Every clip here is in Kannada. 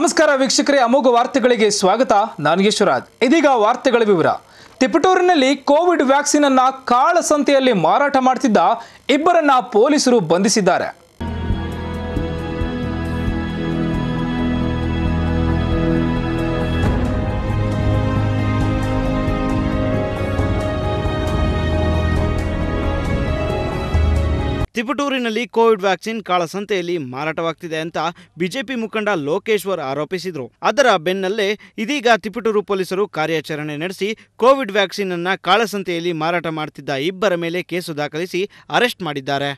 ನಮಸ್ಕಾರ ವೀಕ್ಷಕರೇ ಅಮೋಘ ವಾರ್ತೆಗಳಿಗೆ ಸ್ವಾಗತ ನಾನು ಯಶವರಾಜ್ ಇದೀಗ ವಾರ್ತೆಗಳ ವಿವರ ತಿಪಟೂರಿನಲ್ಲಿ ಕೋವಿಡ್ ವ್ಯಾಕ್ಸಿನ್ ಅನ್ನ ಕಾಳಸಂತೆಯಲ್ಲಿ ಮಾರಾಟ ಮಾಡ್ತಿದ್ದ ಇಬ್ಬರನ್ನ ಪೊಲೀಸರು ಬಂಧಿಸಿದ್ದಾರೆ ತಿಪಟೂರಿನಲ್ಲಿ ಕೋವಿಡ್ ವ್ಯಾಕ್ಸಿನ್ ಕಾಳಸಂತೆಯಲ್ಲಿ ಮಾರಾಟವಾಗ್ತಿದೆ ಅಂತ ಬಿಜೆಪಿ ಮುಖಂಡ ಲೋಕೇಶ್ವರ್ ಆರೋಪಿಸಿದ್ರು ಅದರ ಬೆನ್ನಲ್ಲೇ ಇದೀಗ ತಿಪಟೂರು ಪೊಲೀಸರು ಕಾರ್ಯಾಚರಣೆ ನಡೆಸಿ ಕೋವಿಡ್ ವ್ಯಾಕ್ಸಿನ್ ಅನ್ನ ಕಾಳಸಂತೆಯಲ್ಲಿ ಮಾರಾಟ ಮಾಡ್ತಿದ್ದ ಇಬ್ಬರ ಮೇಲೆ ಕೇಸು ದಾಖಲಿಸಿ ಅರೆಸ್ಟ್ ಮಾಡಿದ್ದಾರೆ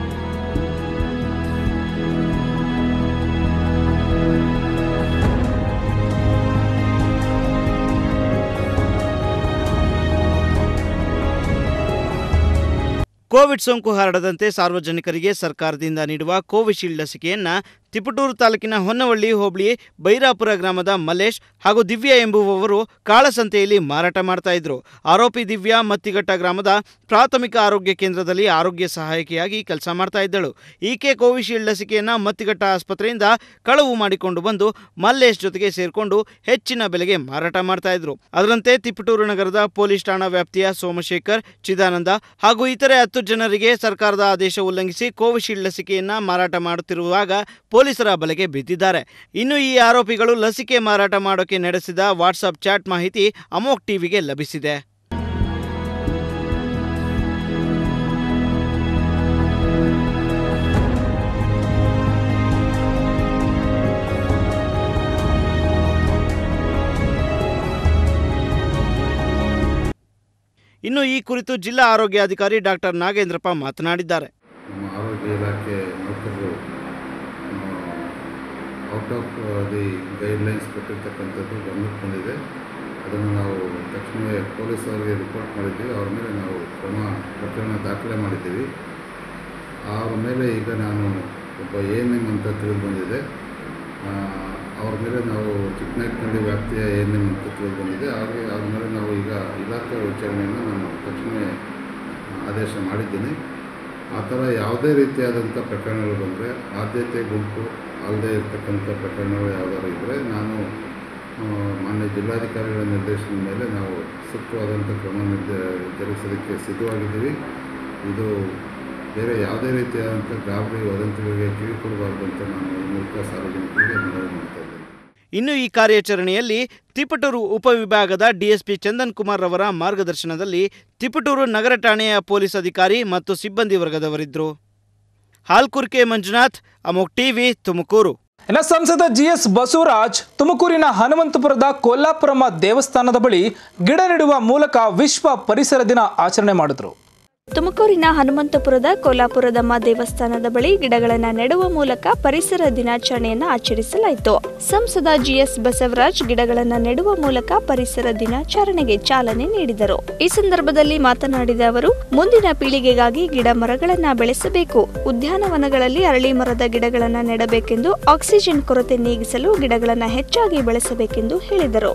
ಕೋವಿಡ್ ಸೋಂಕು ಹರಡದಂತೆ ಸಾರ್ವಜನಿಕರಿಗೆ ಸರ್ಕಾರದಿಂದ ನೀಡುವ ಕೋವಿಶೀಲ್ಡ್ ಲಸಿಕೆಯನ್ನ ತಿಪಟೂರು ತಾಲೂಕಿನ ಹೊನ್ನವಳ್ಳಿ ಹೋಬಳಿ ಬೈರಾಪುರ ಗ್ರಾಮದ ಮಲ್ಲೇಶ್ ಹಾಗೂ ದಿವ್ಯಾ ಎಂಬುವವರು ಕಾಳಸಂತೆಯಲ್ಲಿ ಮಾರಾಟ ಮಾಡ್ತಾ ಇದ್ರು ಆರೋಪಿ ದಿವ್ಯಾ ಮತ್ತಿಘಟ್ಟ ಗ್ರಾಮದ ಪ್ರಾಥಮಿಕ ಆರೋಗ್ಯ ಕೇಂದ್ರದಲ್ಲಿ ಆರೋಗ್ಯ ಸಹಾಯಕಿಯಾಗಿ ಕೆಲಸ ಮಾಡ್ತಾ ಇದ್ದಳು ಈಕೆ ಕೋವಿಶೀಲ್ಡ್ ಲಸಿಕೆಯನ್ನ ಮತ್ತಿಘಟ್ಟ ಆಸ್ಪತ್ರೆಯಿಂದ ಕಳವು ಮಾಡಿಕೊಂಡು ಬಂದು ಮಲ್ಲೇಶ್ ಜೊತೆಗೆ ಸೇರ್ಕೊಂಡು ಹೆಚ್ಚಿನ ಬೆಲೆಗೆ ಮಾರಾಟ ಮಾಡ್ತಾ ಇದ್ರು ಅದರಂತೆ ತಿಪಟೂರು ನಗರದ ಪೊಲೀಸ್ ಠಾಣಾ ವ್ಯಾಪ್ತಿಯ ಸೋಮಶೇಖರ್ ಚಿದಾನಂದ ಹಾಗೂ ಇತರೆ ಹತ್ತು ಜನರಿಗೆ ಸರ್ಕಾರದ ಆದೇಶ ಉಲ್ಲಂಘಿಸಿ ಕೋವಿಶೀಲ್ಡ್ ಲಸಿಕೆಯನ್ನ ಮಾರಾಟ ಮಾಡುತ್ತಿರುವಾಗ ಪೊಲೀಸರ ಬಲೆಗೆ ಬಿದ್ದಿದ್ದಾರೆ ಇನ್ನು ಈ ಆರೋಪಿಗಳು ಲಸಿಕೆ ಮಾರಾಟ ಮಾಡೋಕೆ ನಡೆಸಿದ ವಾಟ್ಸಪ್ ಚಾಟ್ ಮಾಹಿತಿ ಅಮೋಕ್ ಟಿವಿಗೆ ಲಭಿಸಿದೆ ಇನ್ನು ಈ ಕುರಿತು ಜಿಲ್ಲಾ ಆರೋಗ್ಯಾಧಿಕಾರಿ ಡಾಕ್ಟರ್ ನಾಗೇಂದ್ರಪ್ಪ ಮಾತನಾಡಿದ್ದಾರೆ ನಮ್ಮ ಆರೋಗ್ಯ ಇಲಾಖೆ ನೌಕರರು ಔಟ್ ಆಫ್ ದಿ ಗೈಡ್ಲೈನ್ಸ್ ಕೊಟ್ಟಿರ್ತಕ್ಕಂಥದ್ದು ಗಮನಕ್ಕೆ ಬಂದಿದೆ ಅದನ್ನು ನಾವು ತಕ್ಷಣವೇ ಪೊಲೀಸ್ ಅವರಿಗೆ ರಿಪೋರ್ಟ್ ಮಾಡಿದ್ದೀವಿ ಅವ್ರ ಮೇಲೆ ನಾವು ಕ್ರಮ ಪ್ರಕರಣ ದಾಖಲೆ ಮಾಡಿದ್ದೀವಿ ಅವ್ರ ಮೇಲೆ ಈಗ ನಾನು ಒಬ್ಬ ಎ ಎನ್ ಎಮ್ ಅಂತ ತಿಳಿದು ಬಂದಿದೆ ಆ, ಅವ್ರ ಮೇಲೆ ನಾವು ಚಿಕ್ಕನಾಯಕನಹಳ್ಳಿ ವ್ಯಾಪ್ತಿಯ ಎ ಎನ್ ಎಮ್ ಅಂತ ತಿಳಿದು ಬಂದಿದೆ ಹಾಗೆ ಅವ್ರ ಮೇಲೆ ನಾವು ಈಗ ಇಲಾಖೆ ವಿಚಾರಣೆಯನ್ನು ನಾನು ತಕ್ಷಣವೇ ಆದೇಶ ಮಾಡಿದ್ದೀನಿ ಆ ಥರ ಯಾವುದೇ ರೀತಿಯಾದಂಥ ಪ್ರಕರಣಗಳು ಬಂದರೆ ಆದ್ಯತೆ ಗುಂಪು ಅಲ್ಲದೆ ಇರ್ತಕ್ಕಂಥ ಪ್ರಕರಣಗಳು ಯಾವ್ದಾದ್ರು ಇದ್ದರೆ ನಾನು ಆ, ಮಾನ್ಯ ಜಿಲ್ಲಾಧಿಕಾರಿಗಳ ನಿರ್ದೇಶನದ ಮೇಲೆ ನಾವು ಸೂಕ್ತವಾದಂಥ ಕ್ರಮ ನಿರ್ಧ ಜರುಗಿಸೋದಕ್ಕೆ ಸಿದ್ಧವಾಗಿದ್ದೀವಿ ಇದು ಬೇರೆ ಯಾವುದೇ ರೀತಿಯಾದಂಥ ಗಾಬರಿ ವದಂತಿಗಳಿಗೆ ಕಿವಿ ಕೊಡಬಾರ್ದು ಅಂತ ನಾನು ಈ ಮೂಲಕ ಸಾರ್ವಜನಿಕರಿಗೆ ಮನವಿ ಮಾಡ್ತಾ ಇದ್ದೇನೆ ಇನ್ನು ಈ ಕಾರ್ಯಾಚರಣೆಯಲ್ಲಿ ತಿಪಟೂರು ಉಪವಿಭಾಗದ ಡಿಎಸ್ಪಿ ಚಂದನ್ ಕುಮಾರ್ ರವರ ಮಾರ್ಗದರ್ಶನದಲ್ಲಿ ತಿಪಟೂರು ನಗರ ಠಾಣೆಯ ಪೊಲೀಸ್ ಅಧಿಕಾರಿ ಮತ್ತು ಸಿಬ್ಬಂದಿ ವರ್ಗದವರಿದ್ದರು ಹಾಲ್ಕುರ್ಕೆ ಮಂಜುನಾಥ್ ಅಮೋಕ್ ಟಿವಿ ತುಮಕೂರು ಇನ್ನು ಸಂಸದ ಜಿ ಎಸ್ ಬಸವರಾಜ್ ತುಮಕೂರಿನ ಹನುಮಂತಪುರದ ಕೊಲ್ಲಾಪುರಮ್ಮ ದೇವಸ್ಥಾನದ ಬಳಿ ಗಿಡ ನೆಡುವ ಮೂಲಕ ವಿಶ್ವ ಪರಿಸರ ದಿನ ಆಚರಣೆ ಮಾಡಿದ್ರು ತುಮಕೂರಿನ ಹನುಮಂತಪುರದ ಕೋಲಾಪುರದಮ್ಮ ದೇವಸ್ಥಾನದ ಬಳಿ ಗಿಡಗಳನ್ನು ನೆಡುವ ಮೂಲಕ ಪರಿಸರ ದಿನಾಚರಣೆಯನ್ನು ಆಚರಿಸಲಾಯಿತು ಸಂಸದ ಜಿಎಸ್ ಬಸವರಾಜ್ ಗಿಡಗಳನ್ನು ನೆಡುವ ಮೂಲಕ ಪರಿಸರ ದಿನಾಚರಣೆಗೆ ಚಾಲನೆ ನೀಡಿದರು ಈ ಸಂದರ್ಭದಲ್ಲಿ ಮಾತನಾಡಿದ ಅವರು ಮುಂದಿನ ಪೀಳಿಗೆಗಾಗಿ ಗಿಡ ಮರಗಳನ್ನ ಬೆಳೆಸಬೇಕು ಉದ್ಯಾನವನಗಳಲ್ಲಿ ಅರಳಿ ಮರದ ಗಿಡಗಳನ್ನು ನೆಡಬೇಕೆಂದು ಆಕ್ಸಿಜನ್ ಕೊರತೆ ನೀಗಿಸಲು ಗಿಡಗಳನ್ನು ಹೆಚ್ಚಾಗಿ ಬೆಳೆಸಬೇಕೆಂದು ಹೇಳಿದರು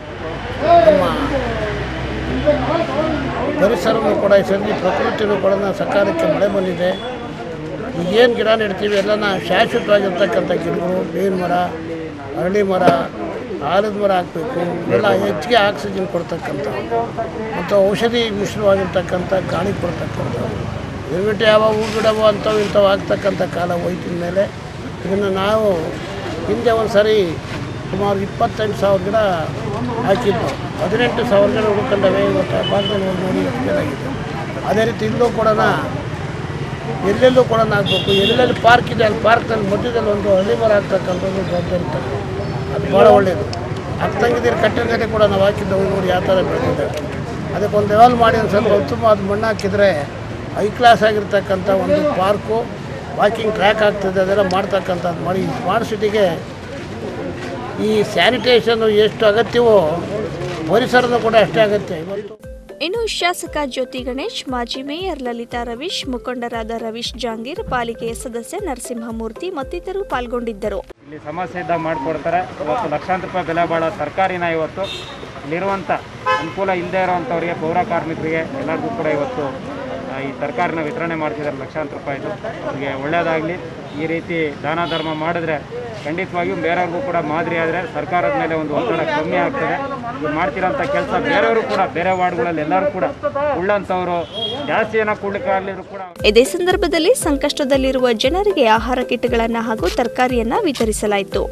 ಪರಿಸರವನ್ನು ಕೂಡ ಈ ಸರಿ ಪ್ರಕೃತಿನೂ ಕೂಡ ಸಕಾಲಕ್ಕೆ ಮಳೆ ಬಂದಿದೆ ಈಗೇನು ಗಿಡ ನೆಡ್ತೀವಿ ಎಲ್ಲನ ಶಾಶ್ವತವಾಗಿರ್ತಕ್ಕಂಥ ಗಿಡಗಳು ಬೇವಿನ ಮರ ಅರಳಿ ಮರ ಆಲದ ಮರ ಹಾಕಬೇಕು ಎಲ್ಲ ಹೆಚ್ಚಿಗೆ ಆಕ್ಸಿಜನ್ ಕೊಡ್ತಕ್ಕಂಥ ಮತ್ತು ಔಷಧಿ ಮಿಶ್ರವಾಗಿರ್ತಕ್ಕಂಥ ಗಾಳಿ ಕೊಡ್ತಕ್ಕಂಥ ದಯವಿಟ್ಟು ಯಾವ ಹೂ ಗಿಡವೋ ಅಂಥವು ಇಂಥವು ಆಗ್ತಕ್ಕಂಥ ಕಾಲ ಹೋಯ್ತಿದ ಮೇಲೆ ಇದನ್ನು ನಾವು ಹಿಂದೆ ಒಂದು ಸರಿ ಸುಮಾರು ಇಪ್ಪತ್ತೆಂಟು ಸಾವಿರ ಗಿಡ ಹಾಕಿದ್ದು ಹದಿನೆಂಟು ಸಾವಿರ ಗಿಡ ಹುಡ್ಕೊಂಡವೆ ಇವತ್ತು ಆ ಭಾಗದಲ್ಲಿ ಒಂದು ನೋಡಿ ಹೆಚ್ಚಾಗಿದೆ ಅದೇ ರೀತಿ ಇಲ್ಲೂ ಕೂಡ ಎಲ್ಲೆಲ್ಲೂ ಕೂಡ ಹಾಕ್ಬೇಕು ಎಲ್ಲೆಲ್ಲಿ ಪಾರ್ಕ್ ಇದೆ ಅಲ್ಲಿ ಪಾರ್ಕ್ನಲ್ಲಿ ಮಧ್ಯದಲ್ಲಿ ಒಂದು ಹಳ್ಳಿ ಮರ ಹಾಕ್ತಕ್ಕಂಥದ್ದು ಜವಾಬ್ದಾರಿ ತಗೊಳ್ಳಿ. ಅದು ಭಾಳ ಒಳ್ಳೆಯದು ಅಕ್ಕಂಗಿದ್ದೀರಿ ಕಟ್ಟಿನಲ್ಲಿ ಕೂಡ ನಾವು ಹಾಕಿದ್ದವು ನೋಡಿ ಯಾವ ಥರ ಬೆಳೆದಿದ್ದಾವೆ ಅದಕ್ಕೆ ಒಂದು ಲೆವೆಲ್ ಮಾಡಿ ಒಂದು ಸ್ವಲ್ಪ ಉತ್ತಮವಾದ ಮಣ್ಣು ಹಾಕಿದರೆ ಹೈ ಕ್ಲಾಸ್ ಆಗಿರ್ತಕ್ಕಂಥ ಒಂದು ಪಾರ್ಕು ವಾಕಿಂಗ್ ಟ್ರ್ಯಾಕ್ ಆಗ್ತದೆ ಅದೆಲ್ಲ ಮಾಡ್ತಕ್ಕಂಥದ್ದು ಮಾಡಿ ಈ ಸ್ಮಾರ್ಟ್ ಸಿಟಿಗೆ ಈ ಸ್ಯಾನಿಟೇಷನ್ ಎಷ್ಟು ಅಗತ್ಯವೋ ಪರಿಸರದ ಕೂಡ ಅಷ್ಟೇ ಅಗತ್ಯ ಇವತ್ತು ಇನ್ನು ಶಾಸಕ ಜ್ಯೋತಿ ಗಣೇಶ್ ಮಾಜಿ ಮೇಯರ್ ಲಲಿತಾ ರವೀಶ್ ಮುಖಂಡರಾದ ರವೀಶ್ ಜಾಂಗೀರ್ ಪಾಲಿಕೆಯ ಸದಸ್ಯ ನರಸಿಂಹಮೂರ್ತಿ ಮತ್ತಿತರರು ಪಾಲ್ಗೊಂಡಿದ್ದರು ಇಲ್ಲಿ ಸಮಸ್ಯೆ ಇದ್ದಾಗ ಮಾಡಿಕೊಡ್ತಾರೆ ಇವತ್ತು ಲಕ್ಷಾಂತರ ರೂಪಾಯಿ ಬೆಲೆ ಬಾಳೋ ತರಕಾರಿನ ಇವತ್ತು ಇಲ್ಲಿರುವಂಥ ಅನುಕೂಲ ಇಲ್ಲದೆ ಇರೋವಂಥವ್ರಿಗೆ ಪೌರ ಕಾರ್ಮಿಕರಿಗೆ ಎಲ್ಲರಿಗೂ ಕೂಡ ಇವತ್ತು ಆ, ಈ ತರಕಾರಿನ ವಿತರಣೆ ಮಾಡ್ತಿದ್ದಾರೆ ಲಕ್ಷಾಂತರ ರೂಪಾಯಿದು ಅವ್ರಿಗೆ ಒಳ್ಳೆಯದಾಗಲಿ ಈ ರೀತಿ ದಾನ ಧರ್ಮ ಮಾಡಿದ್ರೆ ಖಂಡಿತವಾಗಿಯೂ ಬೇರೆಯವ್ರಿಗೂ ಕೂಡ ಮಾದರಿ ಆದರೆ ಸರ್ಕಾರದ ಮೇಲೆ ಒಂದು ಒತ್ತಡ ಕಮ್ಮಿ ಆಗ್ತದೆ ಇವ್ರು ಮಾಡ್ತಿರೋಂಥ ಕೆಲಸ ಬೇರೆಯವರು ಕೂಡ ಬೇರೆ ವಾರ್ಡ್ಗಳಲ್ಲಿ ಎಲ್ಲರೂ ಕೂಡ ಉಳ್ಳಂಥವ್ರು ಜಾಸ್ತಿ ಜನ ಕೂಡ್ಲಿಕ್ಕಾಗಲಿದ್ರು ಕೂಡ ಇದೇ ಸಂದರ್ಭದಲ್ಲಿ ಸಂಕಷ್ಟದಲ್ಲಿರುವ ಜನರಿಗೆ ಆಹಾರ ಕಿಟ್ಗಳನ್ನು ಹಾಗೂ ತರಕಾರಿಯನ್ನ ವಿತರಿಸಲಾಯಿತು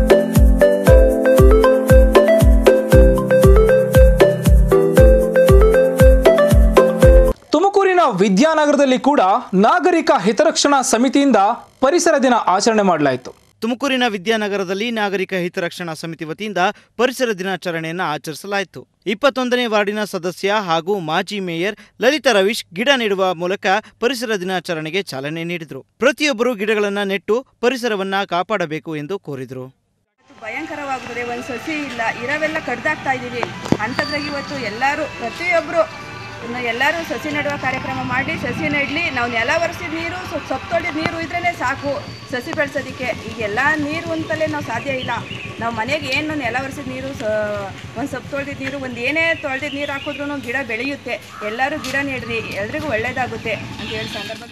ತುಮಕೂರಿನ ವಿದ್ಯಾನಗರದಲ್ಲಿ ಕೂಡ ನಾಗರಿಕ ಹಿತರಕ್ಷಣಾ ಸಮಿತಿಯಿಂದ ಪರಿಸರ ದಿನ ಆಚರಣೆ ಮಾಡಲಾಯಿತು ತುಮಕೂರಿನ ವಿದ್ಯಾನಗರದಲ್ಲಿ ನಾಗರಿಕ ಹಿತರಕ್ಷಣಾ ಸಮಿತಿ ವತಿಯಿಂದ ಪರಿಸರ ದಿನಾಚರಣೆಯನ್ನು ಆಚರಿಸಲಾಯಿತು ಇಪ್ಪತ್ತೊಂದನೇ ವಾರ್ಡಿನ ಸದಸ್ಯ ಹಾಗೂ ಮಾಜಿ ಮೇಯರ್ ಲಲಿತಾ ರವೀಶ್ ಗಿಡ ನೆಡುವ ಮೂಲಕ ಪರಿಸರ ದಿನಾಚರಣೆಗೆ ಚಾಲನೆ ನೀಡಿದರು ಪ್ರತಿಯೊಬ್ಬರು ಗಿಡಗಳನ್ನು ನೆಟ್ಟು ಪರಿಸರವನ್ನ ಕಾಪಾಡಬೇಕು ಎಂದು ಕೋರಿದರು ಭಯಂಕರವಾಗುತ್ತದೆ ಒಂದು ಸಸಿ ಇಲ್ಲ ಇರೋವೆಲ್ಲ ಕಡ್ದಾಕ್ತಾ ಇದ್ದೀವಿ ಅಂಥದ್ರಾಗ ಇವತ್ತು ಎಲ್ಲರೂ ಪ್ರತಿಯೊಬ್ಬರು ಎಲ್ಲರೂ ಸಸಿ ನೆಡುವ ಕಾರ್ಯಕ್ರಮ ಮಾಡಿ ಸಸಿ ನೆಡಲಿ ನಾವು ನೆಲ ಒರೆಸಿದ ನೀರು ಸ್ವಲ್ಪ ಸೊಪ್ಪು ತೊಳೆದ ನೀರು ಇದ್ರೇ ಸಾಕು ಸಸಿ ಬೆಳೆಸೋದಕ್ಕೆ ಈಗೆಲ್ಲ ನೀರು ಅಂತಲೇ ನಾವು ಸಾಧ್ಯ ಇಲ್ಲ ನಾವು ಮನೆಗೆ ಏನು ನೆಲ ಒರೆಸಿದ ನೀರು ಸ ಒಂದು ಸೊಪ್ಪು ತೊಳೆದಿದ್ದ ನೀರು ಒಂದು ಏನೇ ತೊಳೆದಿದ್ದ ನೀರು ಹಾಕಿದ್ರೂ ಗಿಡ ಬೆಳೆಯುತ್ತೆ ಎಲ್ಲರೂ ಗಿಡ ನೆಡ್ರಿ ಎಲ್ರಿಗೂ ಒಳ್ಳೆಯದಾಗುತ್ತೆ ಅಂತ ಹೇಳಿ ಸಂದರ್ಭ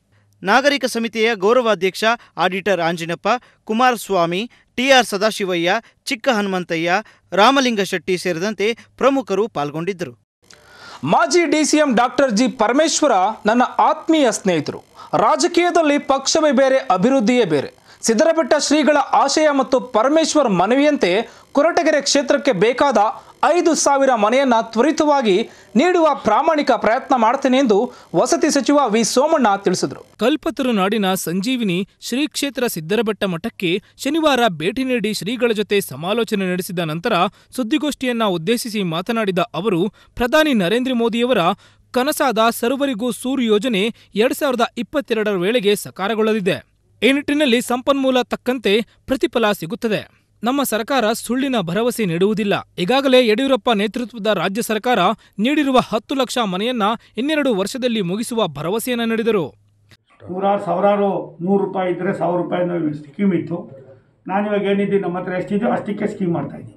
ನಾಗರಿಕ ಸಮಿತಿಯ ಗೌರವಾಧ್ಯಕ್ಷ ಆಡಿಟರ್ ಆಂಜಿನಪ್ಪ ಕುಮಾರಸ್ವಾಮಿ ಟಿಆರ್ ಸದಾಶಿವಯ್ಯ ಚಿಕ್ಕ ಹನುಮಂತಯ್ಯ ರಾಮಲಿಂಗ ಶೆಟ್ಟಿ ಸೇರಿದಂತೆ ಪ್ರಮುಖರು ಪಾಲ್ಗೊಂಡಿದ್ದರು ಮಾಜಿ ಡಿಸಿಎಂ ಡಾಕ್ಟರ್ ಜಿ ಪರಮೇಶ್ವರ ನನ್ನ ಆತ್ಮೀಯ ಸ್ನೇಹಿತರು ರಾಜಕೀಯದಲ್ಲಿ ಪಕ್ಷವೇ ಬೇರೆ ಅಭಿವೃದ್ಧಿಯೇ ಬೇರೆ ಸಿದ್ದರಬೆಟ್ಟ ಶ್ರೀಗಳ ಆಶಯ ಮತ್ತು ಪರಮೇಶ್ವರ್ ಮನವಿಯಂತೆ ಕೊರಟಗೆರೆ ಕ್ಷೇತ್ರಕ್ಕೆ ಬೇಕಾದ ಐದು ಸಾವಿರ ಮನೆಯನ್ನ ತ್ವರಿತವಾಗಿ ನೀಡುವ ಪ್ರಾಮಾಣಿಕ ಪ್ರಯತ್ನ ಮಾಡ್ತೇನೆ ಎಂದು ವಸತಿ ಸಚಿವ ವಿ ಸೋಮಣ್ಣ ತಿಳಿಸಿದರು ಕಲ್ಪತರು ನಾಡಿನ ಸಂಜೀವಿನಿ ಶ್ರೀ ಕ್ಷೇತ್ರ ಸಿದ್ದರಬೆಟ್ಟ ಮಠಕ್ಕೆ ಶನಿವಾರ ಭೇಟಿ ನೀಡಿ ಶ್ರೀಗಳ ಜೊತೆ ಸಮಾಲೋಚನೆ ನಡೆಸಿದ ನಂತರ ಸುದ್ದಿಗೋಷ್ಠಿಯನ್ನ ಉದ್ದೇಶಿಸಿ ಮಾತನಾಡಿದ ಅವರು ಪ್ರಧಾನಿ ನರೇಂದ್ರ ಮೋದಿಯವರ ಕನಸಾದ ಸರ್ವರಿಗೂ ಸೂರು ಯೋಜನೆ ಎರಡ್ ಸಾವಿರದ ಇಪ್ಪತ್ತೆರಡರ ವೇಳೆಗೆ ಸಕಾರಗೊಳ್ಳಲಿದೆ ಈ ನಿಟ್ಟಿನಲ್ಲಿ ಸಂಪನ್ಮೂಲ ತಕ್ಕಂತೆ ಪ್ರತಿಫಲ ಸಿಗುತ್ತದೆ ನಮ್ಮ ಸರ್ಕಾರ ಸುಳ್ಳಿನ ಭರವಸೆ ನೀಡುವುದಿಲ್ಲ ಈಗಾಗಲೇ ಯಡಿಯೂರಪ್ಪ ನೇತೃತ್ವದ ರಾಜ್ಯ ಸರ್ಕಾರ ನೀಡಿರುವ ಹತ್ತು ಲಕ್ಷ ಮನೆಯನ್ನ ಇನ್ನೆರಡು ವರ್ಷದಲ್ಲಿ ಮುಗಿಸುವ ಭರವಸೆಯನ್ನ ನೀಡಿದರು ನೂರಾರು ಸಾವಿರಾರು ನೂರು ರೂಪಾಯಿ ಇದ್ದರೆ ಸಾವಿರ ರೂಪಾಯಿನ ಸ್ಕೀಮ್ ಇತ್ತು ನಾನಿವಾಗ ಏನಿದ್ದೀನಿ ನಮ್ಮ ಹತ್ರ ಎಷ್ಟಿದೆಯೋ ಅಷ್ಟಕ್ಕೆ ಸ್ಕೀಮ್ ಮಾಡ್ತಾಯಿದ್ದೀನಿ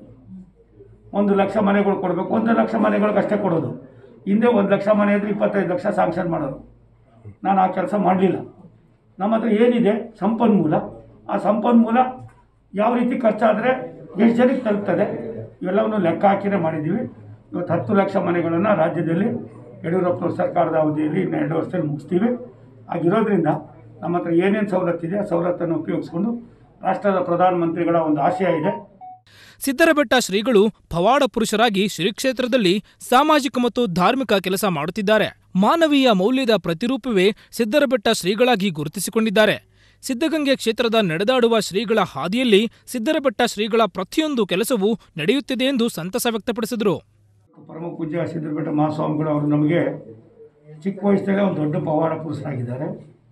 ಒಂದು ಲಕ್ಷ ಮನೆಗಳು ಕೊಡಬೇಕು ಒಂದು ಲಕ್ಷ ಮನೆಗಳಿಗೆ ಅಷ್ಟೇ ಕೊಡೋದು ಹಿಂದೆ ಒಂದು ಲಕ್ಷ ಮನೆ ಇದ್ರೆ ಇಪ್ಪತ್ತೈದು ಲಕ್ಷ ಸ್ಯಾಂಕ್ಷನ್ ಮಾಡೋದು ನಾನು ಆ ಕೆಲಸ ಮಾಡಲಿಲ್ಲ ನಮ್ಮ ಹತ್ರ ಏನಿದೆ ಸಂಪನ್ಮೂಲ ಆ ಸಂಪನ್ಮೂಲ ಯಾವ ರೀತಿ ಖರ್ಚಾದರೆ ಎಷ್ಟು ಜನಕ್ಕೆ ತಲುಪ್ತದೆ ಇವೆಲ್ಲವನ್ನು ಲೆಕ್ಕ ಹಾಕಿನೇ ಮಾಡಿದ್ದೀವಿ ಇವತ್ತು ಹತ್ತು ಲಕ್ಷ ಮನೆಗಳನ್ನು ರಾಜ್ಯದಲ್ಲಿ ಯಡಿಯೂರಪ್ಪನವ್ರ ಸರ್ಕಾರದ ಅವಧಿಯಲ್ಲಿ ಇನ್ನು ಎರಡು ವರ್ಷದಲ್ಲಿ ಮುಗಿಸ್ತೀವಿ ಆಗಿರೋದ್ರಿಂದ ನಮ್ಮ ಹತ್ರ ಏನೇನು ಸವಲತ್ತಿದೆ ಆ ಸವಲತ್ತನ್ನು ಉಪಯೋಗಿಸ್ಕೊಂಡು ರಾಷ್ಟ್ರದ ಪ್ರಧಾನಮಂತ್ರಿಗಳ ಒಂದು ಆಶಯ ಇದೆ ಸಿದ್ದರಬೆಟ್ಟ ಶ್ರೀಗಳು ಪವಾಡ ಪುರುಷರಾಗಿ ಶ್ರೀಕ್ಷೇತ್ರದಲ್ಲಿ ಸಾಮಾಜಿಕ ಮತ್ತು ಧಾರ್ಮಿಕ ಕೆಲಸ ಮಾಡುತ್ತಿದ್ದಾರೆ ಮಾನವೀಯ ಮೌಲ್ಯದ ಪ್ರತಿರೂಪವೇ ಸಿದ್ದರಬೆಟ್ಟ ಶ್ರೀಗಳಾಗಿ ಗುರುತಿಸಿಕೊಂಡಿದ್ದಾರೆ ಸಿದ್ಧಗಂಗೆ ಕ್ಷೇತ್ರದ ನಡೆದಾಡುವ ಶ್ರೀಗಳ ಹಾದಿಯಲ್ಲಿ ಸಿದ್ದರಬೆಟ್ಟ ಶ್ರೀಗಳ ಪ್ರತಿಯೊಂದು ಕೆಲಸವೂ ನಡೆಯುತ್ತಿದೆ ಎಂದು ಸಂತಸ ವ್ಯಕ್ತಪಡಿಸಿದರು ಪರಮ ಪೂಜ್ಯ ಸಿದ್ದರಬೆಟ್ಟ ಮಹಾಸ್ವಾಮಿಗಳು ಅವರು ನಮಗೆ ಚಿಕ್ಕ ವಯಸ್ಸಲ್ಲೇ ಒಂದು ದೊಡ್ಡ ಪವಾಡ ಪುರುಷರಾಗಿದ್ದಾರೆ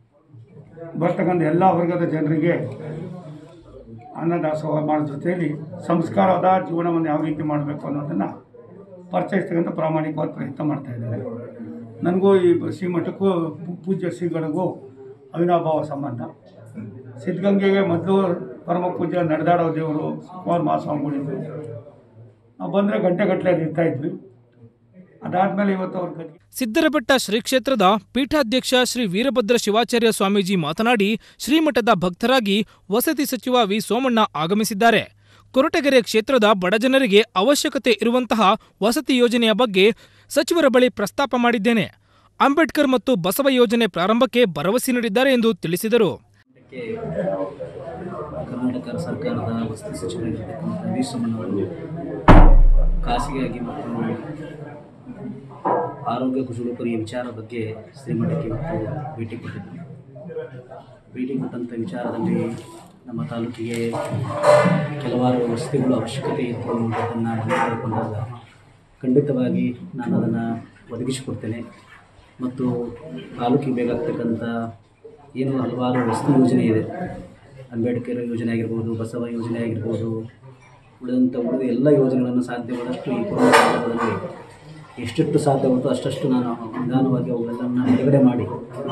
ಬರ್ತಕ್ಕಂಥ ಎಲ್ಲ ವರ್ಗದ ಜನರಿಗೆ ಅನ್ನದಾಸೋಹ ಮಾಡೋ ಜೊತೆಯಲ್ಲಿ ಸಂಸ್ಕಾರದ ಜೀವನವನ್ನು ಯಾವ ರೀತಿ ಮಾಡಬೇಕು ಅನ್ನೋದನ್ನು ಪರಿಚಯಿಸ್ತಕ್ಕಂಥ ಪ್ರಾಮಾಣಿಕವಾದ ಪ್ರಯತ್ನ ಮಾಡ್ತಾ ಇದ್ದಾರೆ ನನಗೂ ಈ ಶ್ರೀಮಠಕ್ಕೂ ಪೂ- ಪೂಜ್ಯ ಶ್ರೀಗಳಿಗೂ ಅವಿನಾಭಾವ ಸಂಬಂಧ ಸಿದ್ಧಗಂಗೆಗೆ ಮೊದಲು ಪರಮ ಪೂಜ್ಯ ನಡೆದಾಡೋ ದೇವರು ಕುಮಾರ ಮಹಾಸ್ವಾಮಿಗಳಿದ್ರು ನಾವು ಬಂದರೆ ಗಂಟೆಗಟ್ಟಲೆ ಅಲ್ಲಿ ಇರ್ತಾ ಇದ್ವಿ ಅದಾದಮೇಲೆ ಇವತ್ತು ಅವ್ರ ಗತಿ ಸಿದ್ದರಬೆಟ್ಟ ಶ್ರೀ ಕ್ಷೇತ್ರದ ಪೀಠಾಧ್ಯಕ್ಷ ಶ್ರೀ ವೀರಭದ್ರ ಶಿವಾಚಾರ್ಯ ಸ್ವಾಮೀಜಿ ಮಾತನಾಡಿ ಶ್ರೀಮಠದ ಭಕ್ತರಾಗಿ ವಸತಿ ಸಚಿವ ವಿ ಸೋಮಣ್ಣ ಆಗಮಿಸಿದ್ದಾರೆ ಕೊರಟಗೆರೆ ಕ್ಷೇತ್ರದ ಬಡಜನರಿಗೆ ಅವಶ್ಯಕತೆ ಇರುವಂತಹ ವಸತಿ ಯೋಜನೆಯ ಬಗ್ಗೆ ಸಚಿವರ ಬಳಿ ಪ್ರಸ್ತಾಪ ಮಾಡಿದ್ದೇನೆ ಅಂಬೇಡ್ಕರ್ ಮತ್ತು ಬಸವ ಯೋಜನೆ ಪ್ರಾರಂಭಕ್ಕೆ ಭರವಸೆ ನೀಡಿದ್ದಾರೆ ಎಂದು ತಿಳಿಸಿದರು ಇದಕ್ಕೆ ಕರ್ನಾಟಕ ಸರ್ಕಾರದ ವಸತಿ ಸಚಿವರಾಗಿರ್ತಕ್ಕಂಥ ವಿ ಸೋಮಣ್ಣವರು ಖಾಸಗಿಯಾಗಿ ಮತ್ತು ಆರೋಗ್ಯ ಕುಶಲೋಪರಿಯ ವಿಚಾರ ಬಗ್ಗೆ ಶ್ರೀಮಠಕ್ಕೆ ಇವತ್ತು ಭೇಟಿ ಕೊಟ್ಟಿದ್ದರು ಭೇಟಿ ಕೊಟ್ಟಂಥ ವಿಚಾರದಲ್ಲಿ ನಮ್ಮ ತಾಲೂಕಿಗೆ ಕೆಲವಾರು ವಸತಿಗಳು ಅವಶ್ಯಕತೆ ಇತ್ತು ಅನ್ನೋದನ್ನು ತಿಳಿದುಕೊಂಡಾಗ ಖಂಡಿತವಾಗಿ ನಾನು ಅದನ್ನು ಒದಗಿಸಿಕೊಡ್ತೇನೆ ಮತ್ತು ತಾಲೂಕಿಗೆ ಬೇಕಾಗ್ತಕ್ಕಂಥ ಏನು ಹಲವಾರು ವಸತಿ ಯೋಜನೆ ಇದೆ ಅಂಬೇಡ್ಕರ್ ಯೋಜನೆ ಆಗಿರ್ಬೋದು ಬಸವ ಯೋಜನೆ ಆಗಿರ್ಬೋದು ಉಳಿದಂಥ ಉಳಿದ ಎಲ್ಲ ಯೋಜನೆಗಳನ್ನು ಸಾಧ್ಯವಾದಷ್ಟು ಈ ಕೊರೋನಾ ಸಂದರ್ಭದಲ್ಲಿ ಎಷ್ಟೆಷ್ಟು ಸಾಧ್ಯವಾಗುತ್ತೋ ಅಷ್ಟಷ್ಟು ನಾನು ನಿಧಾನವಾಗಿ ಅವುಗಳೆಲ್ಲವನ್ನು ಬಿಡುಗಡೆ ಮಾಡಿ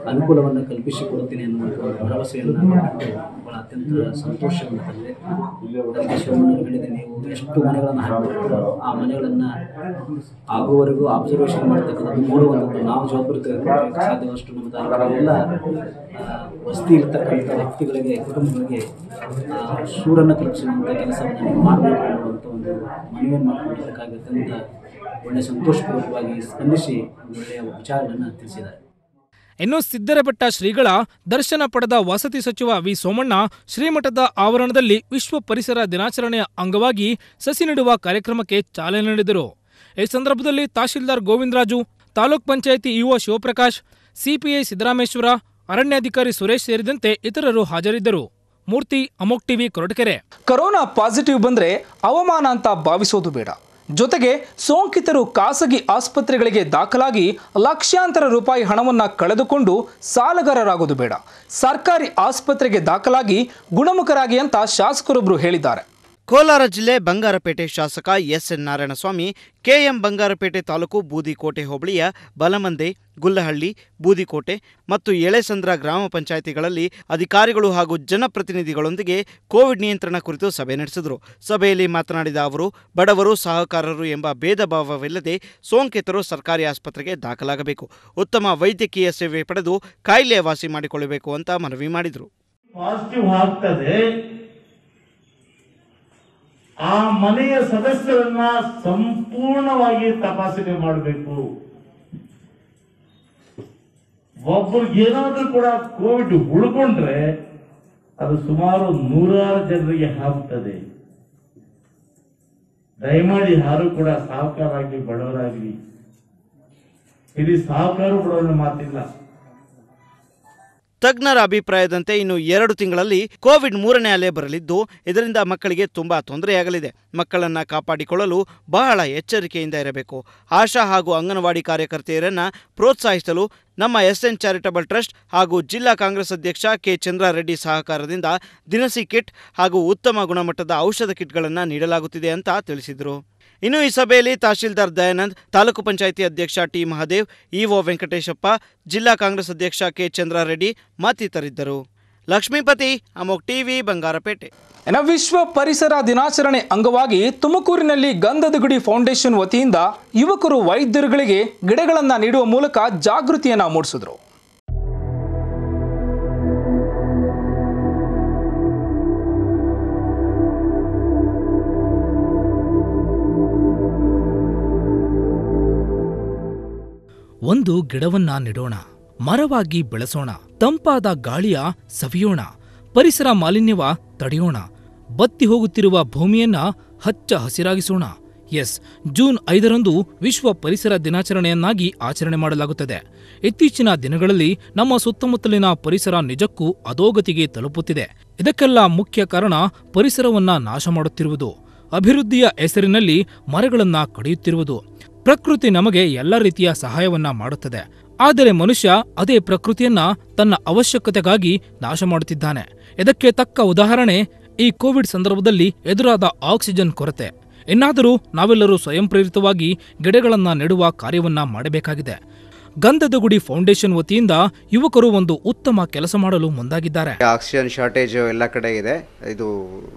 ಅನುಕೂಲವನ್ನು ಕಲ್ಪಿಸಿಕೊಡುತ್ತೇನೆ ಅನ್ನುವಂಥ ಒಂದು ಭರವಸೆಯನ್ನು ಕೊಟ್ಟು ಭಾಳ ಅತ್ಯಂತ ಸಂತೋಷವನ್ನು ತಂದಿದೆ ಅದಕ್ಕೆ ಶಿವಮೊಗ್ಗ ಹೇಳಿದೆ ನೀವು ಎಷ್ಟು ಮನೆಗಳನ್ನು ಹಾಕಿರ್ತೀರೋ ಆ ಮನೆಗಳನ್ನು ಆಗುವವರೆಗೂ ಅಬ್ಸರ್ವೇಷನ್ ಮಾಡ್ತಕ್ಕಂಥದ್ದು ನೋಡುವಂಥದ್ದು ನಾವು ಜವಾಬ್ದಾರಿ ತೆಗೆದುಕೊಳ್ಳಬೇಕು ಸಾಧ್ಯವಷ್ಟು ನಮ್ಮ ತಾಲೂಕಿನ ಆ, ವಸತಿ ಇರ್ತಕ್ಕಂಥ ವ್ಯಕ್ತಿಗಳಿಗೆ ಕುಟುಂಬಗಳಿಗೆ ಆ, ಸೂರನ್ನು ಕಲ್ಪಿಸುವಂಥ ಕೆಲಸವನ್ನು ನೀವು ಮಾಡಬೇಕು ಅನ್ನುವಂಥ ಒಂದು ಮನವಿಯನ್ನು ಮಾಡಿಕೊಂಡಿದ್ದಕ್ಕಾಗಿ ಅತ್ಯಂತ ಒಳ್ಳೆಯ ಸಂತೋಷಪೂರ್ವಕವಾಗಿ ಸ್ಪಂದಿಸಿ ಒಂದು ಒಳ್ಳೆಯ ವಿಚಾರಗಳನ್ನು ತಿಳಿಸಿದ್ದಾರೆ ಇನ್ನು ಸಿದ್ದರಬೆಟ್ಟ ಶ್ರೀಗಳ ದರ್ಶನ ಪಡೆದ ವಸತಿ ಸಚಿವ ವಿ ಸೋಮಣ್ಣ ಶ್ರೀಮಠದ ಆವರಣದಲ್ಲಿ ವಿಶ್ವ ಪರಿಸರ ದಿನಾಚರಣೆಯ ಅಂಗವಾಗಿ ಸಸಿ ನೆಡುವ ಕಾರ್ಯಕ್ರಮಕ್ಕೆ ಚಾಲನೆ ನೀಡಿದರು ಈ ಸಂದರ್ಭದಲ್ಲಿ ತಹಶೀಲ್ದಾರ್ ಗೋವಿಂದರಾಜು ತಾಲೂಕ್ ಪಂಚಾಯಿತಿ ಇಒ ಶಿವಪ್ರಕಾಶ್ ಸಿಪಿಐ ಸಿದ್ದರಾಮೇಶ್ವರ ಅರಣ್ಯಾಧಿಕಾರಿ ಸುರೇಶ್ ಸೇರಿದಂತೆ ಇತರರು ಹಾಜರಿದ್ದರು ಮೂರ್ತಿ ಅಮೋಕ್ ಟಿವಿ ಕೊರಟಗೆರೆ ಕೊರೋನಾ ಪಾಸಿಟಿವ್ ಬಂದ್ರೆ ಅವಮಾನ ಅಂತ ಭಾವಿಸೋದು ಬೇಡ ಜೊತೆಗೆ ಸೋಂಕಿತರು ಖಾಸಗಿ ಆಸ್ಪತ್ರೆಗಳಿಗೆ ದಾಖಲಾಗಿ ಲಕ್ಷಾಂತರ ರೂಪಾಯಿ ಹಣವನ್ನು ಕಳೆದುಕೊಂಡು ಸಾಲಗಾರರಾಗೋದು ಬೇಡ ಸರ್ಕಾರಿ ಆಸ್ಪತ್ರೆಗೆ ದಾಖಲಾಗಿ ಗುಣಮುಖರಾಗಿ ಅಂತ ಶಾಸಕರೊಬ್ಬರು ಹೇಳಿದ್ದಾರೆ ಕೋಲಾರ ಜಿಲ್ಲೆ ಬಂಗಾರಪೇಟೆ ಶಾಸಕ ಎಸ್ ಎನ್ ನಾರಾಯಣಸ್ವಾಮಿ ಕೆಎಂ ಬಂಗಾರಪೇಟೆ ತಾಲೂಕು ಬೂದಿಕೋಟೆ ಹೋಬಳಿಯ ಬಲಮಂದೆ ಗುಲ್ಲಹಳ್ಳಿ ಬೂದಿಕೋಟೆ ಮತ್ತು ಎಳೆಸಂದ್ರ ಗ್ರಾಮ ಪಂಚಾಯಿತಿಗಳಲ್ಲಿ ಅಧಿಕಾರಿಗಳು ಹಾಗೂ ಜನಪ್ರತಿನಿಧಿಗಳೊಂದಿಗೆ ಕೋವಿಡ್ ನಿಯಂತ್ರಣ ಕುರಿತು ಸಭೆ ನಡೆಸಿದರು ಸಭೆಯಲ್ಲಿ ಮಾತನಾಡಿದ ಅವರು ಬಡವರು ಸಹಕಾರರು ಎಂಬ ಭೇದ ಭಾವವಿಲ್ಲದೆ ಸೋಂಕಿತರು ಸರ್ಕಾರಿ ಆಸ್ಪತ್ರೆಗೆ ದಾಖಲಾಗಬೇಕು ಉತ್ತಮ ವೈದ್ಯಕೀಯ ಸೇವೆ ಪಡೆದು ಕಾಯಿಲೆ ವಾಸಿ ಮಾಡಿಕೊಳ್ಳಬೇಕು ಅಂತ ಮನವಿ ಮಾಡಿದರು ಪಾಸಿಟಿವ್ ಆಗ್ತದೆ ಆ ಮನೆಯ ಸದಸ್ಯರನ್ನ ಸಂಪೂರ್ಣವಾಗಿ ತಪಾಸಣೆ ಮಾಡಬೇಕು ಒಬ್ಬರಿಗೆ ಏನಾದ್ರೂ ಕೂಡ ಕೋವಿಡ್ ಉಳ್ಕೊಂಡ್ರೆ ಅದು ಸುಮಾರು ನೂರಾರು ಜನರಿಗೆ ಹಾಕ್ತದೆ ದಯಮಾಡಿ ಯಾರು ಕೂಡ ಸಾಹುಕಾರಾಗಿ ಬಡವರಾಗಲಿ ಇಲ್ಲಿ ಸಾಹುಕಾರು ಬಡವರ ಮಾತಿಲ್ಲ ತಜ್ಞರ ಅಭಿಪ್ರಾಯದಂತೆ ಇನ್ನು ಎರಡು ತಿಂಗಳಲ್ಲಿ ಕೋವಿಡ್ ಮೂರನೇ ಅಲೆ ಬರಲಿದ್ದು ಇದರಿಂದ ಮಕ್ಕಳಿಗೆ ತುಂಬಾ ತೊಂದರೆಯಾಗಲಿದೆ ಮಕ್ಕಳನ್ನ ಕಾಪಾಡಿಕೊಳ್ಳಲು ಬಹಳ ಎಚ್ಚರಿಕೆಯಿಂದ ಇರಬೇಕು ಆಶಾ ಹಾಗೂ ಅಂಗನವಾಡಿ ಕಾರ್ಯಕರ್ತೆಯರನ್ನ ಪ್ರೋತ್ಸಾಹಿಸಲು ನಮ್ಮ ಎಸ್ಎನ್ ಚಾರಿಟಬಲ್ ಟ್ರಸ್ಟ್ ಹಾಗೂ ಜಿಲ್ಲಾ ಕಾಂಗ್ರೆಸ್ ಅಧ್ಯಕ್ಷ ಕೆ ಚಂದ್ರಾರೆಡ್ಡಿ ಸಹಕಾರದಿಂದ ದಿನಸಿ ಕಿಟ್ ಹಾಗೂ ಉತ್ತಮ ಗುಣಮಟ್ಟದ ಔಷಧ ಕಿಟ್ಗಳನ್ನು ನೀಡಲಾಗುತ್ತಿದೆ ಅಂತ ತಿಳಿಸಿದರು ಇನ್ನು ಈ ಸಭೆಯಲ್ಲಿ ತಹಶೀಲ್ದಾರ್ ದಯಾನಂದ್ ತಾಲೂಕು ಪಂಚಾಯಿತಿ ಅಧ್ಯಕ್ಷ ಟಿ ಮಹದೇವ್ ಇಒ ವೆಂಕಟೇಶಪ್ಪ ಜಿಲ್ಲಾ ಕಾಂಗ್ರೆಸ್ ಅಧ್ಯಕ್ಷ ಕೆ ಚಂದ್ರಾರೆಡ್ಡಿ ಮತ್ತಿತರಿದ್ದರು ಲಕ್ಷ್ಮೀಪತಿ ಅಮೋಕ್ ಟಿವಿ ಬಂಗಾರಪೇಟೆ ಇನ್ನು ವಿಶ್ವ ಪರಿಸರ ದಿನಾಚರಣೆ ಅಂಗವಾಗಿ ತುಮಕೂರಿನಲ್ಲಿ ಗಂಧದ ಗುಡಿ ಫೌಂಡೇಶನ್ ವತಿಯಿಂದ ಯುವಕರು ವೈದ್ಯರುಗಳಿಗೆ ಗಿಡಗಳನ್ನು ನೀಡುವ ಮೂಲಕ ಜಾಗೃತಿಯನ್ನು ಮೂಡಿಸಿದ್ರು ಒಂದು ಗಿಡವನ್ನ ನೆಡೋಣ ಮರವಾಗಿ ಬೆಳೆಸೋಣ ತಂಪಾದ ಗಾಳಿಯ ಸವಿಯೋಣ ಪರಿಸರ ಮಾಲಿನ್ಯವ ತಡೆಯೋಣ ಬತ್ತಿ ಹೋಗುತ್ತಿರುವ ಭೂಮಿಯನ್ನ ಹಚ್ಚ ಹಸಿರಾಗಿಸೋಣ ಎಸ್ ಜೂನ್ ಐದರಂದು ವಿಶ್ವ ಪರಿಸರ ದಿನಾಚರಣೆಯನ್ನಾಗಿ ಆಚರಣೆ ಮಾಡಲಾಗುತ್ತದೆ ಇತ್ತೀಚಿನ ದಿನಗಳಲ್ಲಿ ನಮ್ಮ ಸುತ್ತಮುತ್ತಲಿನ ಪರಿಸರ ನಿಜಕ್ಕೂ ಅಧೋಗತಿಗೆ ತಲುಪುತ್ತಿದೆ ಇದಕ್ಕೆಲ್ಲ ಮುಖ್ಯ ಕಾರಣ ಪರಿಸರವನ್ನ ನಾಶ ಮಾಡುತ್ತಿರುವುದು ಅಭಿವೃದ್ಧಿಯ ಹೆಸರಿನಲ್ಲಿ ಮರಗಳನ್ನ ಕಡಿಯುತ್ತಿರುವುದು ಪ್ರಕೃತಿ ನಮಗೆ ಎಲ್ಲ ರೀತಿಯ ಸಹಾಯವನ್ನ ಮಾಡುತ್ತದೆ ಆದರೆ ಮನುಷ್ಯ ಅದೇ ಪ್ರಕೃತಿಯನ್ನ ತನ್ನ ಅವಶ್ಯಕತೆಗಾಗಿ ನಾಶ ಮಾಡುತ್ತಿದ್ದಾನೆ ಇದಕ್ಕೆ ತಕ್ಕ ಉದಾಹರಣೆ ಈ ಕೋವಿಡ್ ಸಂದರ್ಭದಲ್ಲಿ ಎದುರಾದ ಆಕ್ಸಿಜನ್ ಕೊರತೆ ಇನ್ನಾದರೂ ನಾವೆಲ್ಲರೂ ಸ್ವಯಂ ಪ್ರೇರಿತವಾಗಿ ಗಿಡಗಳನ್ನ ನೆಡುವ ಕಾರ್ಯವನ್ನ ಮಾಡಬೇಕಾಗಿದೆ ಗಂಧದ ಗುಡಿ ಫೌಂಡೇಶನ್ ವತಿಯಿಂದ ಯುವಕರು ಒಂದು ಉತ್ತಮ ಕೆಲಸ ಮಾಡಲು ಮುಂದಾಗಿದ್ದಾರೆ ಆಕ್ಸಿಜನ್ ಶಾರ್ಟೇಜು ಎಲ್ಲ ಕಡೆ ಇದೆ ಇದು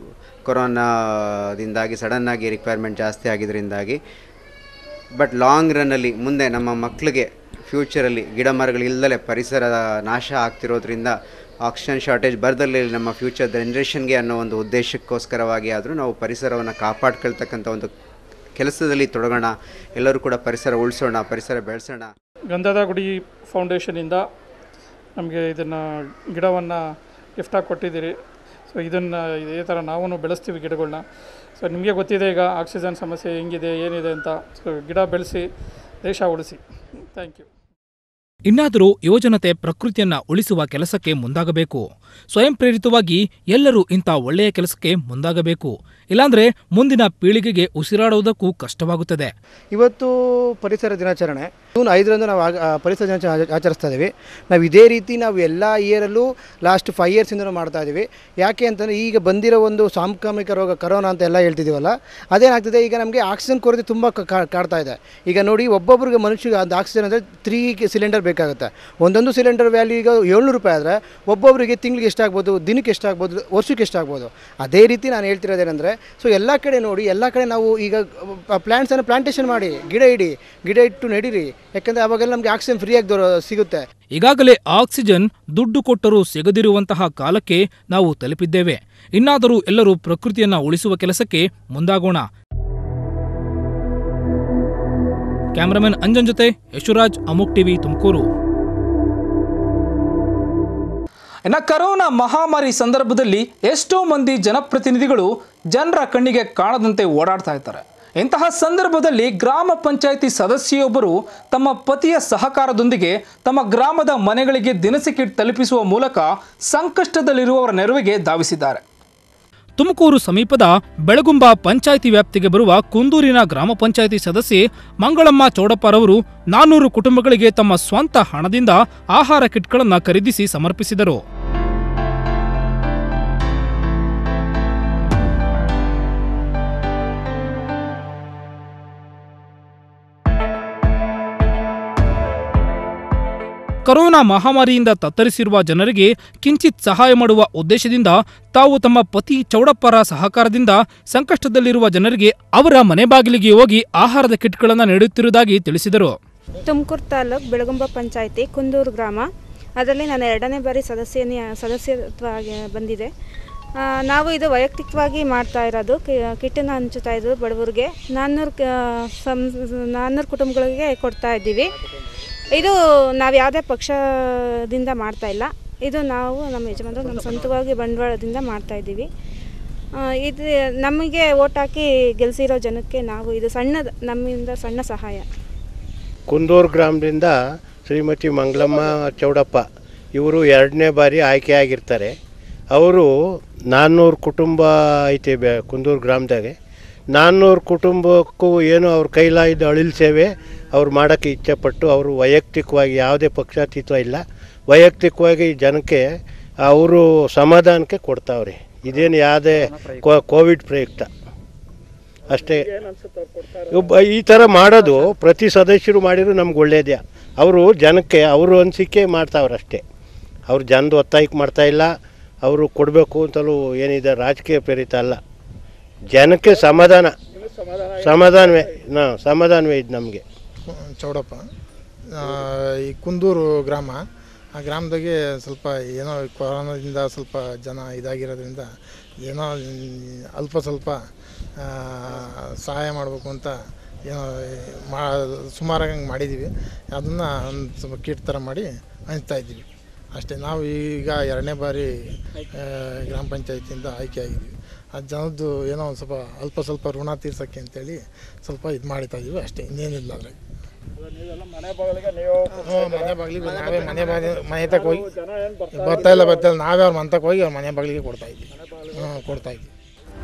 ಕೊರೋನಾದಿಂದಾಗಿ ಸಡನ್ನಾಗಿ ರಿಕ್ವೈರ್ಮೆಂಟ್ ಜಾಸ್ತಿ ಆಗಿದ್ದರಿಂದಾಗಿ ಬಟ್ ಲಾಂಗ್ ರನ್ನಲ್ಲಿ ಮುಂದೆ ನಮ್ಮ ಮಕ್ಕಳಿಗೆ ಫ್ಯೂಚರಲ್ಲಿ ಗಿಡ ಮರಗಳು ಇಲ್ದಲೆ ಪರಿಸರ ನಾಶ ಆಗ್ತಿರೋದ್ರಿಂದ ಆಕ್ಸಿಜನ್ ಶಾರ್ಟೇಜ್ ಬರದಲ್ಲಿ ನಮ್ಮ ಫ್ಯೂಚರ್ ಜನ್ರೇಷನ್ಗೆ ಅನ್ನೋ ಒಂದು ಉದ್ದೇಶಕ್ಕೋಸ್ಕರವಾಗಿ ಆದರೂ ನಾವು ಪರಿಸರವನ್ನು ಕಾಪಾಡ್ಕೊಳ್ತಕ್ಕಂಥ ಒಂದು ಕೆಲಸದಲ್ಲಿ ತೊಡಗೋಣ ಎಲ್ಲರೂ ಕೂಡ ಪರಿಸರ ಉಳಿಸೋಣ ಪರಿಸರ ಬೆಳೆಸೋಣ ಗಂಧದ ಗುಡಿ ಫೌಂಡೇಶನಿಂದ ನಮಗೆ ಇದನ್ನು ಗಿಡವನ್ನು ಗಿಫ್ಟಾಗಿ ಕೊಟ್ಟಿದ್ದೀರಿ ಸೊ ಇದನ್ನು ಇದೇ ಥರ ನಾವು ಬೆಳೆಸ್ತೀವಿ ಗಿಡಗಳನ್ನ ಸೊ ನಿಮಗೆ ಗೊತ್ತಿದೆ ಈಗ ಆಕ್ಸಿಜನ್ ಸಮಸ್ಯೆ ಹೆಂಗಿದೆ ಏನಿದೆ ಅಂತ ಸೊ ಗಿಡ ಬೆಳೆಸಿ ದೇಶ ಉಳಿಸಿ ಥ್ಯಾಂಕ್ ಯು ಇನ್ನಾದರೂ ಯುವಜನತೆ ಪ್ರಕೃತಿಯನ್ನ ಉಳಿಸುವ ಕೆಲಸಕ್ಕೆ ಮುಂದಾಗಬೇಕು ಸ್ವಯಂ ಪ್ರೇರಿತವಾಗಿ ಎಲ್ಲರೂ ಇಂಥ ಒಳ್ಳೆಯ ಕೆಲಸಕ್ಕೆ ಮುಂದಾಗಬೇಕು ಇಲ್ಲಾಂದ್ರೆ ಮುಂದಿನ ಪೀಳಿಗೆಗೆ ಉಸಿರಾಡುವುದಕ್ಕೂ ಕಷ್ಟವಾಗುತ್ತದೆ ಇವತ್ತು ಪರಿಸರ ದಿನಾಚರಣೆ ಜೂನ್ ಐದರಂದು ನಾವು ಆಗ- ಆ, ಪರಿಸರ ದಿನಾಚರಣೆ ಆಚ- ಆಚರಿಸ್ತಾ ಇದ್ದೀವಿ ನಾವು ಇದೇ ರೀತಿ ನಾವು ಎಲ್ಲ ಇಯರಲ್ಲೂ ಲಾಸ್ಟ್ ಫೈವ್ ಇಯರ್ಸಿಂದ ನಾವು ಮಾಡ್ತಾ ಇದ್ದೀವಿ ಯಾಕೆ ಅಂತಂದರೆ ಈಗ ಬಂದಿರೋ ಒಂದು ಸಾಂಕ್ರಾಮಿಕ ರೋಗ ಕರೋನಾ ಅಂತ ಎಲ್ಲ ಹೇಳ್ತಿದ್ದೀವಲ್ಲ ಅದೇನಾಗ್ತದೆ ಈಗ ನಮಗೆ ಆಕ್ಸಿಜನ್ ಕೊರತೆ ತುಂಬ ಕ- ಕಾ- ಕಾಡ್ತಾ ಇದೆ ಈಗ ನೋಡಿ ಒಬ್ಬೊಬ್ರಿಗೆ ಮನುಷ್ಯಗೆ ಅದು ಆಕ್ಸಿಜನ್ ಅಂದರೆ ತ್ರೀ ಸಿಲಿಂಡರ್ ಬೇಕಾಗುತ್ತೆ ಒಂದೊಂದು ಸಿಲಿಂಡರ್ ವ್ಯಾಲ್ಯೂ ಈಗ ಏಳ್ನೂರು ರೂಪಾಯಿ ಆದರೆ ಒಬ್ಬೊಬ್ಬರಿಗೆ ತಿಂಗಳಿಗೆ ಎಷ್ಟಾಗ್ಬೋದು ದಿನಕ್ಕೆ ಎಷ್ಟಾಗ್ಬೋದು ವರ್ಷಕ್ಕೆ ಎಷ್ಟಾಗ್ಬೋದು ಅದೇ ರೀತಿ ನಾನು ಹೇಳ್ತಿರೋದೇನೆಂದರೆ ಸೊ ಎಲ್ಲ ಕಡೆ ನೋಡಿ ಎಲ್ಲ ಕಡೆ ನಾವು ಈಗ ಪ್ಲ್ಯಾಂಟ್ಸನ್ನು ಪ್ಲಾಂಟೇಷನ್ ಮಾಡಿ ಗಿಡ ಇಡಿ ಗಿಡ ಇಟ್ಟು ನಡೀರಿ ಯಾಕಂದರೆ ಅವಾಗೆಲ್ಲ ನಮಗೆ ಆಕ್ಸಿಜನ್ ಫ್ರೀಯಾಗಿ ದೊರ ಸಿಗುತ್ತೆ ಈಗಾಗಲೇ ಆಕ್ಸಿಜನ್ ದುಡ್ಡು ಕೊಟ್ಟರೂ ಸಿಗದಿರುವಂತಹ ಕಾಲಕ್ಕೆ ನಾವು ತಲುಪಿದ್ದೇವೆ ಇನ್ನಾದರೂ ಎಲ್ಲರೂ ಪ್ರಕೃತಿಯನ್ನ ಉಳಿಸುವ ಕೆಲಸಕ್ಕೆ ಮುಂದಾಗೋಣ ಕ್ಯಾಮರಾಮನ್ ಅಂಜನ್ ಜೊತೆ ಯಶುರಾಜ್ ಅಮುಕ್ ಟಿವಿ ತುಮಕೂರು ಇನ್ನು ಕರೋನಾ ಮಹಾಮಾರಿ ಸಂದರ್ಭದಲ್ಲಿ ಎಷ್ಟೋ ಮಂದಿ ಜನಪ್ರತಿನಿಧಿಗಳು ಜನರ ಕಣ್ಣಿಗೆ ಕಾಣದಂತೆ ಓಡಾಡ್ತಾ ಇರ್ತಾರೆ ಇಂತಹ ಸಂದರ್ಭದಲ್ಲಿ ಗ್ರಾಮ ಪಂಚಾಯಿತಿ ಸದಸ್ಯೆಯೊಬ್ಬರು ತಮ್ಮ ಪತಿಯ ಸಹಕಾರದೊಂದಿಗೆ ತಮ್ಮ ಗ್ರಾಮದ ಮನೆಗಳಿಗೆ ದಿನಸಿ ಕಿಟ್ ತಲುಪಿಸುವ ಮೂಲಕ ಸಂಕಷ್ಟದಲ್ಲಿರುವವರ ನೆರವಿಗೆ ಧಾವಿಸಿದ್ದಾರೆ ತುಮಕೂರು ಸಮೀಪದ ಬೆಳಗುಂಬ ಪಂಚಾಯಿತಿ ವ್ಯಾಪ್ತಿಗೆ ಬರುವ ಕುಂದೂರಿನ ಗ್ರಾಮ ಪಂಚಾಯಿತಿ ಸದಸ್ಯೆ ಮಂಗಳಮ್ಮ ಚೌಡಪ್ಪರವರು ನಾನ್ನೂರು ಕುಟುಂಬಗಳಿಗೆ ತಮ್ಮ ಸ್ವಂತ ಹಣದಿಂದ ಆಹಾರ ಕಿಟ್ಗಳನ್ನು ಖರೀದಿಸಿ ಸಮರ್ಪಿಸಿದರು ಕರೋನಾ ಮಹಾಮಾರಿಯಿಂದ ತತ್ತರಿಸಿರುವ ಜನರಿಗೆ ಕಿಂಚಿತ್ ಸಹಾಯ ಮಾಡುವ ಉದ್ದೇಶದಿಂದ ತಾವು ತಮ್ಮ ಪತಿ ಚೌಡಪ್ಪರ ಸಹಕಾರದಿಂದ ಸಂಕಷ್ಟದಲ್ಲಿರುವ ಜನರಿಗೆ ಅವರ ಮನೆ ಬಾಗಿಲಿಗೆ ಹೋಗಿ ಆಹಾರದ ಕಿಟ್ಗಳನ್ನು ನೀಡುತ್ತಿರುವುದಾಗಿ ತಿಳಿಸಿದರು ತುಮಕೂರು ತಾಲೂಕು ಬೆಳಗುಂಬ ಪಂಚಾಯಿತಿ ಕುಂದೂರು ಗ್ರಾಮ ಅದರಲ್ಲಿ ನಾನು ಎರಡನೇ ಬಾರಿ ಸದಸ್ಯನಿ ಸದಸ್ಯತ್ವ ಆಗಿ ಬಂದಿದೆ ಆ, ನಾವು ಇದು ವೈಯಕ್ತಿಕವಾಗಿ ಮಾಡ್ತಾ ಇರೋದು ಕಿ- ಕಿಟ್ಟನ್ನು ಹಂಚುತ್ತಾ ಇದ್ದು ಬಡವರಿಗೆ ನಾನ್ನೂರು ಕ- ಸಂ ನಾನ್ನೂರು ಕುಟುಂಬಗಳಿಗೆ ಕೊಡ್ತಾ ಇದ್ದೀವಿ ಇದು ನಾವು ಯಾವುದೇ ಪಕ್ಷದಿಂದ ಮಾಡ್ತಾ ಇಲ್ಲ ಇದು ನಾವು ನಮ್ಮ ಯಜಮಾನರು ನಮ್ಮ ಸ್ವಂತವಾಗಿ ಬಂಡವಾಳದಿಂದ ಮಾಡ್ತಾ ಇದ್ದೀವಿ ಆ, ಇದು ನಮಗೆ ಓಟ್ ಹಾಕಿ ಗೆಲ್ಸಿರೋ ಜನಕ್ಕೆ ನಾವು ಇದು ಸಣ್ಣದ ನಮ್ಮಿಂದ ಸಣ್ಣ ಸಹಾಯ ಕುಂದೂರು ಗ್ರಾಮದಿಂದ ಶ್ರೀಮತಿ ಮಂಗಳಮ್ಮ ಚೌಡಪ್ಪ ಇವರು ಎರಡನೇ ಬಾರಿ ಆಯ್ಕೆ ಆಗಿರ್ತಾರೆ ಅವರು ನಾನ್ನೂರು ಕುಟುಂಬ ಐತೆ ಬೆ ಕುಂದೂರು ಗ್ರಾಮದಾಗೆ ನಾನ್ನೂರು ಕುಟುಂಬಕ್ಕೂ ಏನು ಅವ್ರ ಕೈಲಾಯ್ದ ಅಳಿಲ್ ಸೇವೆ ಅವ್ರು ಮಾಡೋಕ್ಕೆ ಇಚ್ಛೆಪಟ್ಟು ಅವರು ವೈಯಕ್ತಿಕವಾಗಿ ಯಾವುದೇ ಪಕ್ಷಾತೀತ ಇಲ್ಲ ವೈಯಕ್ತಿಕವಾಗಿ ಜನಕ್ಕೆ ಅವರು ಸಮಾಧಾನಕ್ಕೆ ಕೊಡ್ತಾವ್ರೆ ಇದೇನು ಯಾವುದೇ ಕೋವಿಡ್ ಪ್ರಯುಕ್ತ ಅಷ್ಟೇ ಒಬ್ಬ ಈ ಥರ ಮಾಡೋದು ಪ್ರತಿ ಸದಸ್ಯರು ಮಾಡಿದ್ರು ನಮ್ಗೆ ಒಳ್ಳೇದೇ ಅವರು ಜನಕ್ಕೆ ಅವರು ಅನಿಸಿಕೆ ಮಾಡ್ತಾವ್ರೆ ಅಷ್ಟೇ ಅವ್ರು ಜನದ ಒತ್ತಾಯಕ್ಕೆ ಮಾಡ್ತಾ ಇಲ್ಲ ಅವರು ಕೊಡಬೇಕು ಅಂತಲೂ ಏನಿದೆ ರಾಜಕೀಯ ಪ್ರೇರಿತ ಅಲ್ಲ ಜನಕ್ಕೆ ಸಮಾಧಾನ ಸಮಾಧಾನವೇ ನಾ ಸಮಾಧಾನವೇ ಇದು ನಮಗೆ ಚೌಡಪ್ಪ ಆ, ಈ ಕುಂದೂರು ಗ್ರಾಮ ಆ ಗ್ರಾಮದಾಗೆ ಸ್ವಲ್ಪ ಏನೋ ಕೊರೋನಾದಿಂದ ಸ್ವಲ್ಪ ಜನ ಇದಾಗಿರೋದ್ರಿಂದ ಏನೋ ಮ್, ಅಲ್ಪ ಸ್ವಲ್ಪ ಆ, ಸಹಾಯ ಮಾಡಬೇಕು ಅಂತ ಏನೋ ಮಾ ಸುಮಾರಾಗಿ ಹಂಗೆ ಮಾಡಿದ್ದೀವಿ ಅದನ್ನು ಒಂದು ಸ್ವಲ್ಪ ಕಿಟ್ ಥರ ಮಾಡಿ ಹಂಚ್ತಾ ಇದ್ದೀವಿ ಅಷ್ಟೇ ನಾವು ಈಗ ಎರಡನೇ ಬಾರಿ ಆ, ಗ್ರಾಮ ಪಂಚಾಯತಿಯಿಂದ ಆಯ್ಕೆ ಆಗಿದ್ದೀವಿ ಆ ಜನದ್ದು ಏನೋ ಒಂದು ಸ್ವಲ್ಪ ಅಲ್ಪ ಸ್ವಲ್ಪ ಋಣ ತೀರ್ಸೋಕ್ಕೆ ಅಂತೇಳಿ ಸ್ವಲ್ಪ ಇದು ಮಾಡ್ತಾ ಇದ್ದೀವಿ ಅಷ್ಟೇ ಇನ್ನೇನಿಲ್ಲ ಅದ್ರಾಗ ಮನೆ ಬಾಗಿಲಿಗೆ ನೀವು ಹ್ಞೂ ಮನೆ ಬಾಗಿಲಿಗೆ ನಾವೇ ಮನೆ ಬಾಗಿಲು ಮನೆ ತಕ್ಕ ಹೋಗಿ ಬರ್ತಾ ಇಲ್ಲ ಬರ್ತಾ ಇಲ್ಲ ನಾವೇ ಅವ್ರ ಮನೆ ತಕ್ಕ ಹೋಗಿ ಅವ್ರ ಮನೆ ಬಾಗಿಲಿಗೆ ಕೊಡ್ತಾ ಇದ್ವಿ ಹ್ಞೂ ಕೊಡ್ತಾ ಇದ್ವಿ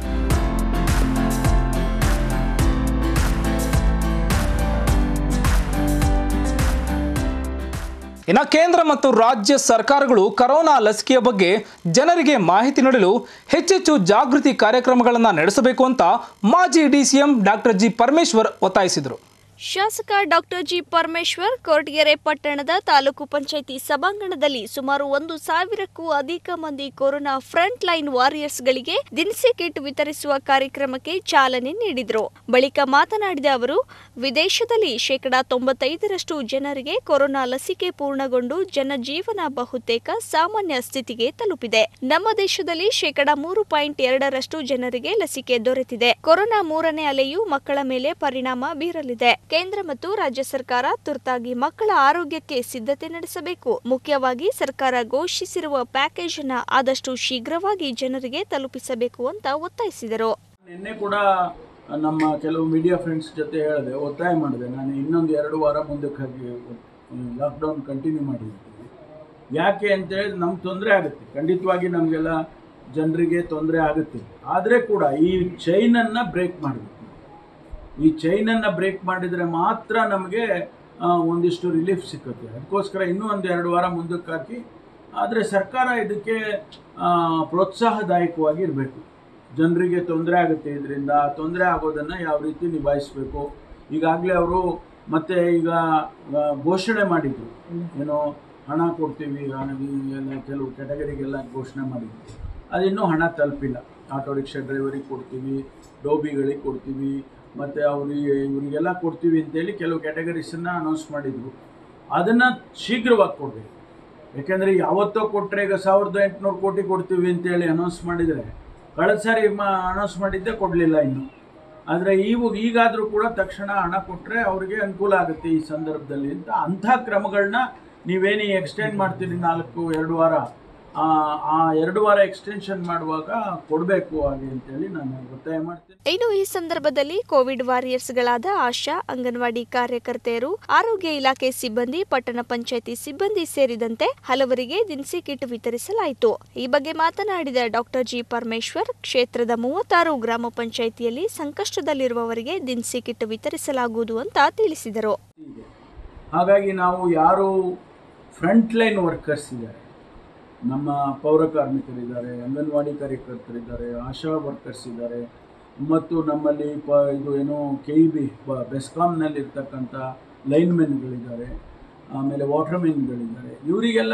ಇನ್ನು ಕೇಂದ್ರ ಮತ್ತು ರಾಜ್ಯ ಸರ್ಕಾರಗಳು ಕರೋನಾ ಲಸಿಕೆಯ ಬಗ್ಗೆ ಜನರಿಗೆ ಮಾಹಿತಿ ನೀಡಲು ಹೆಚ್ಚೆಚ್ಚು ಜಾಗೃತಿ ಕಾರ್ಯಕ್ರಮಗಳನ್ನು ನಡೆಸಬೇಕು ಅಂತ ಮಾಜಿ ಡಿಸಿಎಂ ಡಾಕ್ಟರ್ ಜಿ ಪರಮೇಶ್ವರ್ ಒತ್ತಾಯಿಸಿದರು ಶಾಸಕ ಡಾಕ್ಟರ್ ಜಿ ಪರಮೇಶ್ವರ್ ಕೊರಟಗೆರೆ ಪಟ್ಟಣದ ತಾಲೂಕು ಪಂಚಾಯಿತಿ ಸಭಾಂಗಣದಲ್ಲಿ ಸುಮಾರು ಒಂದು ಸಾವಿರಕ್ಕೂ ಅಧಿಕ ಮಂದಿ ಕೊರೋನಾ ಫ್ರಂಟ್ ಲೈನ್ ವಾರಿಯರ್ಸ್ಗಳಿಗೆ ದಿನಸಿ ಕಿಟ್ ವಿತರಿಸುವ ಕಾರ್ಯಕ್ರಮಕ್ಕೆ ಚಾಲನೆ ನೀಡಿದರು ಬಳಿಕ ಮಾತನಾಡಿದ ಅವರು ವಿದೇಶದಲ್ಲಿ ಶೇಕಡಾ ತೊಂಬತ್ತೈದರಷ್ಟು ಜನರಿಗೆ ಕೊರೋನಾ ಲಸಿಕೆ ಪೂರ್ಣಗೊಂಡು ಜನಜೀವನ ಬಹುತೇಕ ಸಾಮಾನ್ಯ ಸ್ಥಿತಿಗೆ ತಲುಪಿದೆ ನಮ್ಮ ದೇಶದಲ್ಲಿ ಶೇಕಡಾ ಮೂರು ಪಾಯಿಂಟ್ ಎರಡರಷ್ಟು ಜನರಿಗೆ ಲಸಿಕೆ ದೊರೆತಿದೆ ಕೊರೋನಾ ಮೂರನೇ ಅಲೆಯು ಮಕ್ಕಳ ಮೇಲೆ ಪರಿಣಾಮ ಬೀರಲಿದೆ ಕೇಂದ್ರ ಮತ್ತು ರಾಜ್ಯ ಸರ್ಕಾರ ತುರ್ತಾಗಿ ಮಕ್ಕಳ ಆರೋಗ್ಯಕ್ಕೆ ಸಿದ್ಧತೆ ನಡೆಸಬೇಕು ಮುಖ್ಯವಾಗಿ ಸರ್ಕಾರ ಘೋಷಿಸಿರುವ ಪ್ಯಾಕೇಜ್ ಅನ್ನ ಆದಷ್ಟು ಶೀಘ್ರವಾಗಿ ಜನರಿಗೆ ತಲುಪಿಸಬೇಕು ಅಂತ ಒತ್ತಾಯಿಸಿದರು ನಿನ್ನೆ ಕೂಡ ನಮ್ಮ ಕೆಲವು ಮೀಡಿಯಾ ಫ್ರೆಂಡ್ಸ್ ಜೊತೆ ಹೇಳಿದೆ ಒತ್ತಾಯ ಮಾಡಿದೆ ನಾನು ಇನ್ನೊಂದು ಎರಡು ವಾರ ಮುಂದಕ್ಕೆ ಹಾಕಿ ಲಾಕ್ಡೌನ್ ಕಂಟಿನ್ಯೂ ಮಾಡಿರ್ತೀನಿ ಯಾಕೆ ಅಂತೇಳಿ ನಮ್ಗೆ ತೊಂದರೆ ಆಗುತ್ತೆ ಖಂಡಿತವಾಗಿ ನಮಗೆಲ್ಲ ಜನರಿಗೆ ತೊಂದರೆ ಆಗುತ್ತೆ ಆದರೆ ಕೂಡ ಈ ಚೈನನ್ನು ಬ್ರೇಕ್ ಮಾಡಬೇಕು ಈ ಚೈನನ್ನು ಬ್ರೇಕ್ ಮಾಡಿದರೆ ಮಾತ್ರ ನಮಗೆ ಆ, ಒಂದಿಷ್ಟು ರಿಲೀಫ್ ಸಿಕ್ಕುತ್ತೆ ಅದಕ್ಕೋಸ್ಕರ ಇನ್ನೂ ಒಂದು ಎರಡು ವಾರ ಮುಂದಕ್ಕೆ ಹಾಕಿ ಆದರೆ ಸರ್ಕಾರ ಇದಕ್ಕೆ ಆ, ಪ್ರೋತ್ಸಾಹದಾಯಕವಾಗಿ ಇರಬೇಕು ಜನರಿಗೆ ತೊಂದರೆ ಆಗುತ್ತೆ ಇದರಿಂದ ತೊಂದರೆ ಆಗೋದನ್ನು ಯಾವ ರೀತಿ ನಿಭಾಯಿಸಬೇಕು ಈಗಾಗಲೇ ಅವರು ಮತ್ತು ಈಗ ಆ, ಘೋಷಣೆ ಮಾಡಿದ್ರು ಏನೋ ಹಣ ಕೊಡ್ತೀವಿ ಹಣ ಈ ಎಲ್ಲ ಕೆಲವು ಕ್ಯಾಟಗರಿಗೆಲ್ಲ ಘೋಷಣೆ ಮಾಡಿದ್ರು ಅದಿನ್ನೂ ಹಣ ತಲುಪಿಲ್ಲ ಆಟೋ ರಿಕ್ಷಾ ಡ್ರೈವರಿಗೆ ಕೊಡ್ತೀವಿ ಡೋಬಿಗಳಿಗೆ ಕೊಡ್ತೀವಿ ಮತ್ತು ಅವರಿಗೆ ಇವರಿಗೆಲ್ಲ ಕೊಡ್ತೀವಿ ಅಂತೇಳಿ ಕೆಲವು ಕ್ಯಾಟಗರೀಸನ್ನು ಅನೌನ್ಸ್ ಮಾಡಿದರು ಅದನ್ನು ಶೀಘ್ರವಾಗಿ ಕೊಡಬೇಕು ಯಾಕೆಂದರೆ ಯಾವತ್ತೋ ಕೊಟ್ಟರೆ ಈಗ ಸಾವಿರದ ಎಂಟುನೂರು ಕೋಟಿ ಕೊಡ್ತೀವಿ ಅಂತೇಳಿ ಅನೌನ್ಸ್ ಮಾಡಿದರೆ ಕಳೆದ ಸಾರಿ ಮ ಅನೌನ್ಸ್ ಮಾಡಿದ್ದೆ ಕೊಡಲಿಲ್ಲ ಇನ್ನು ಆದರೆ ಇವಾಗ ಈಗಾದರೂ ಕೂಡ ತಕ್ಷಣ ಹಣ ಕೊಟ್ಟರೆ ಅವರಿಗೆ ಅನುಕೂಲ ಆಗುತ್ತೆ ಈ ಸಂದರ್ಭದಲ್ಲಿ ಅಂತ ಅಂಥ ಕ್ರಮಗಳನ್ನ ನೀವೇನು ಎಕ್ಸ್ಟೆಂಡ್ ಮಾಡ್ತೀರಿ ನಾಲ್ಕು ಎರಡು ವಾರ ಆ ಆ ಎರಡು ವಾರ ಎಕ್ಸ್ಟೆನ್ಷನ್ ಮಾಡುವಾಗ ಕೊಡಬೇಕು ಹಾಗೆ ಅಂತೇಳಿ ನಾನು ಒತ್ತಾಯ ಮಾಡ್ತೀನಿ ಇನ್ನು ಈ ಸಂದರ್ಭದಲ್ಲಿ ಕೋವಿಡ್ ವಾರಿಯರ್ಸ್ಗಳಾದ ಆಶಾ ಅಂಗನವಾಡಿ ಕಾರ್ಯಕರ್ತೆಯರು ಆರೋಗ್ಯ ಇಲಾಖೆ ಸಿಬ್ಬಂದಿ ಪಟ್ಟಣ ಪಂಚಾಯಿತಿ ಸಿಬ್ಬಂದಿ ಸೇರಿದಂತೆ ಹಲವರಿಗೆ ದಿನಸಿ ಕಿಟ್ ವಿತರಿಸಲಾಯಿತು ಈ ಬಗ್ಗೆ ಮಾತನಾಡಿದ ಡಾಕ್ಟರ್ ಜಿ ಪರಮೇಶ್ವರ್ ಕ್ಷೇತ್ರದ ಮೂವತ್ತಾರು ಗ್ರಾಮ ಪಂಚಾಯಿತಿಯಲ್ಲಿ ಸಂಕಷ್ಟದಲ್ಲಿರುವವರಿಗೆ ದಿನಸಿ ಕಿಟ್ ವಿತರಿಸಲಾಗುವುದು ಅಂತ ತಿಳಿಸಿದರು ಹಾಗಾಗಿ ನಾವು ಯಾರು ಫ್ರಂಟ್ ಲೈನ್ ವರ್ಕರ್ಸ್ ಇದ್ದಾರೆ ನಮ್ಮ ಪೌರ ಕಾರ್ಮಿಕರಿದ್ದಾರೆ ಅಂಗನವಾಡಿ ಕಾರ್ಯಕರ್ತರಿದ್ದಾರೆ ಆಶಾ ವರ್ಕರ್ಸ್ ಇದ್ದಾರೆ ಮತ್ತು ನಮ್ಮಲ್ಲಿ ಪ ಇದು ಏನು ಕೆ ಇ ಬಿ ಬೆಸ್ಕಾಮ್ನಲ್ಲಿರ್ತಕ್ಕಂಥ ಲೈನ್ಮೆನ್ಗಳಿದ್ದಾರೆ ಆಮೇಲೆ ವಾಟರ್ಮೆನ್ಗಳಿದ್ದಾರೆ ಇವರಿಗೆಲ್ಲ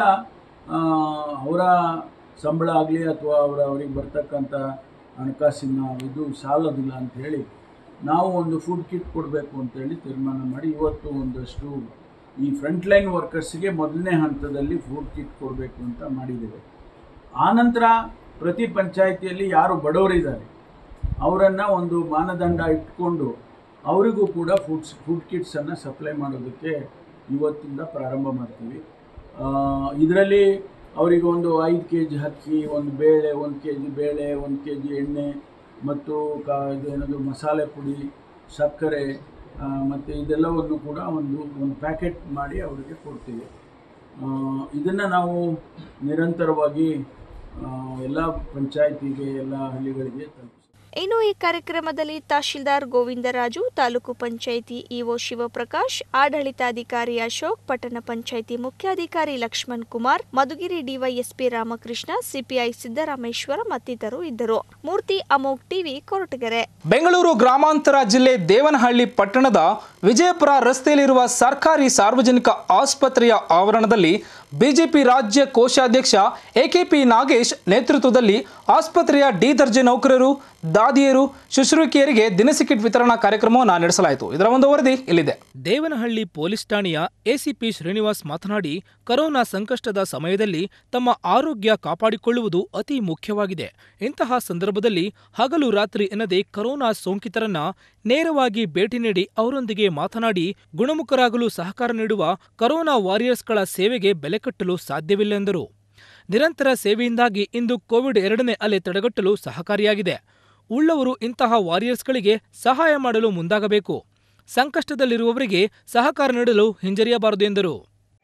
ಅವರ ಸಂಬಳ ಆಗಲಿ ಅಥವಾ ಅವರ ಅವ್ರಿಗೆ ಬರ್ತಕ್ಕಂಥ ಹಣಕಾಸಿನ ಇದು ಸಾಲೋದಿಲ್ಲ ಅಂತ ಹೇಳಿ ನಾವು ಒಂದು ಫುಡ್ ಕಿಟ್ ಕೊಡಬೇಕು ಅಂತೇಳಿ ತೀರ್ಮಾನ ಮಾಡಿ ಇವತ್ತು ಒಂದಷ್ಟು ಈ ಫ್ರಂಟ್ ಲೈನ್ ವರ್ಕರ್ಸ್ಗೆ ಮೊದಲನೇ ಹಂತದಲ್ಲಿ ಫುಡ್ ಕಿಟ್ ಕೊಡಬೇಕು ಅಂತ ಮಾಡಿದ್ದೇವೆ ಆನಂತರ ಪ್ರತಿ ಪಂಚಾಯಿತಿಯಲ್ಲಿ ಯಾರು ಬಡವರಿದ್ದಾರೆ ಅವರನ್ನು ಒಂದು ಮಾನದಂಡ ಇಟ್ಕೊಂಡು ಅವರಿಗೂ ಕೂಡ ಫುಡ್ಸ್ ಫುಡ್ ಕಿಟ್ಸನ್ನು ಸಪ್ಲೈ ಮಾಡೋದಕ್ಕೆ ಇವತ್ತಿಂದ ಪ್ರಾರಂಭ ಮಾಡ್ತೀವಿ ಇದರಲ್ಲಿ ಅವರಿಗೆ ಒಂದು ಐದು ಕೆ ಜಿ ಅಕ್ಕಿ ಒಂದು ಬೇಳೆ ಒಂದು ಕೆ ಜಿ ಬೇಳೆ ಒಂದು ಕೆ ಜಿ ಎಣ್ಣೆ ಮತ್ತು ಕಾ ಇದು ಏನದು ಮಸಾಲೆ ಪುಡಿ ಸಕ್ಕರೆ ಮತ್ತು ಇದೆಲ್ಲವನ್ನು ಕೂಡ ಒಂದು ಒಂದು ಪ್ಯಾಕೆಟ್ ಮಾಡಿ ಅವರಿಗೆ ಕೊಡ್ತೀವಿ ಇದನ್ನು ನಾವು ನಿರಂತರವಾಗಿ ಎಲ್ಲ ಪಂಚಾಯತಿಗೆ ಎಲ್ಲ ಹಳ್ಳಿಗಳಿಗೆ ತಲುಪಿಸ್ತೀವಿ ಇನ್ನು ಈ ಕಾರ್ಯಕ್ರಮದಲ್ಲಿ ತಹಶೀಲ್ದಾರ್ ಗೋವಿಂದರಾಜು ತಾಲೂಕು ಪಂಚಾಯಿತಿ ಇಒ ಶಿವಪ್ರಕಾಶ್ ಆಡಳಿತಾಧಿಕಾರಿ ಅಶೋಕ್ ಪಟ್ಟಣ ಪಂಚಾಯಿತಿ ಮುಖ್ಯಾಧಿಕಾರಿ ಲಕ್ಷ್ಮಣ್ ಕುಮಾರ್ ಮಧುಗಿರಿ ಡಿವೈಎಸ್ಪಿ ರಾಮಕೃಷ್ಣ ಸಿಪಿಐ ಸಿದ್ದರಾಮೇಶ್ವರ ಮತ್ತಿತರರು ಇದ್ದರು ಮೂರ್ತಿ ಅಮೋಕ್ ಟಿವಿ ಕೊರಟಗೆರೆ ಬೆಂಗಳೂರು ಗ್ರಾಮಾಂತರ ಜಿಲ್ಲೆ ದೇವನಹಳ್ಳಿ ಪಟ್ಟಣದ ವಿಜಯಪುರ ರಸ್ತೆಯಲ್ಲಿರುವ ಸರ್ಕಾರಿ ಸಾರ್ವಜನಿಕ ಆಸ್ಪತ್ರೆಯ ಆವರಣದಲ್ಲಿ ಬಿಜೆಪಿ ರಾಜ್ಯ ಕೋಶಾಧ್ಯಕ್ಷ ಎಕೆಪಿ ನಾಗೇಶ್ ನೇತೃತ್ವದಲ್ಲಿ ಆಸ್ಪತ್ರೆಯ ಡಿ ದರ್ಜೆ ನೌಕರರು ದಾದಿಯರು ಶುಶ್ರೂಷಕಿಯರಿಗೆ ದಿನಸಿ ಕಿಟ್ ವಿತರಣಾ ಕಾರ್ಯಕ್ರಮವನ್ನು ನಡೆಸಲಾಯಿತು ಇದರ ಒಂದು ವರದಿ ಇಲ್ಲಿದೆ ದೇವನಹಳ್ಳಿ ಪೊಲೀಸ್ ಠಾಣೆಯ ಎಸಿಪಿ ಶ್ರೀನಿವಾಸ್ ಮಾತನಾಡಿ ಕರೋನಾ ಸಂಕಷ್ಟದ ಸಮಯದಲ್ಲಿ ತಮ್ಮ ಆರೋಗ್ಯ ಕಾಪಾಡಿಕೊಳ್ಳುವುದು ಅತಿ ಮುಖ್ಯವಾಗಿದೆ ಇಂತಹ ಸಂದರ್ಭದಲ್ಲಿ ಹಗಲು ರಾತ್ರಿ ಎನ್ನದೆ ಕರೋನಾ ಸೋಂಕಿತರನ್ನ ನೇರವಾಗಿ ಭೇಟಿ ನೀಡಿ ಅವರೊಂದಿಗೆ ಮಾತನಾಡಿ ಗುಣಮುಖರಾಗಲು ಸಹಕಾರ ನೀಡುವ ಕರೋನಾ ವಾರಿಯರ್ಸ್ಗಳ ಸೇವೆಗೆ ಬೆಲೆ ಕಟ್ಟಲು ಸಾಧ್ಯವಿಲ್ಲ ನಿರಂತರ ಸೇವೆಯಿಂದಾಗಿ ಇಂದು ಕೋವಿಡ್ ಎರಡನೇ ಅಲೆ ತಡೆಗಟ್ಟಲು ಸಹಕಾರಿಯಾಗಿದೆ ಉಳ್ಳವರು ಇಂತಹ ವಾರಿಯರ್ಸ್ಗಳಿಗೆ ಸಹಾಯ ಮಾಡಲು ಮುಂದಾಗಬೇಕು ಸಂಕಷ್ಟದಲ್ಲಿರುವವರಿಗೆ ಸಹಕಾರ ನೀಡಲು ಹಿಂಜರಿಯಬಾರದು ಎಂದರು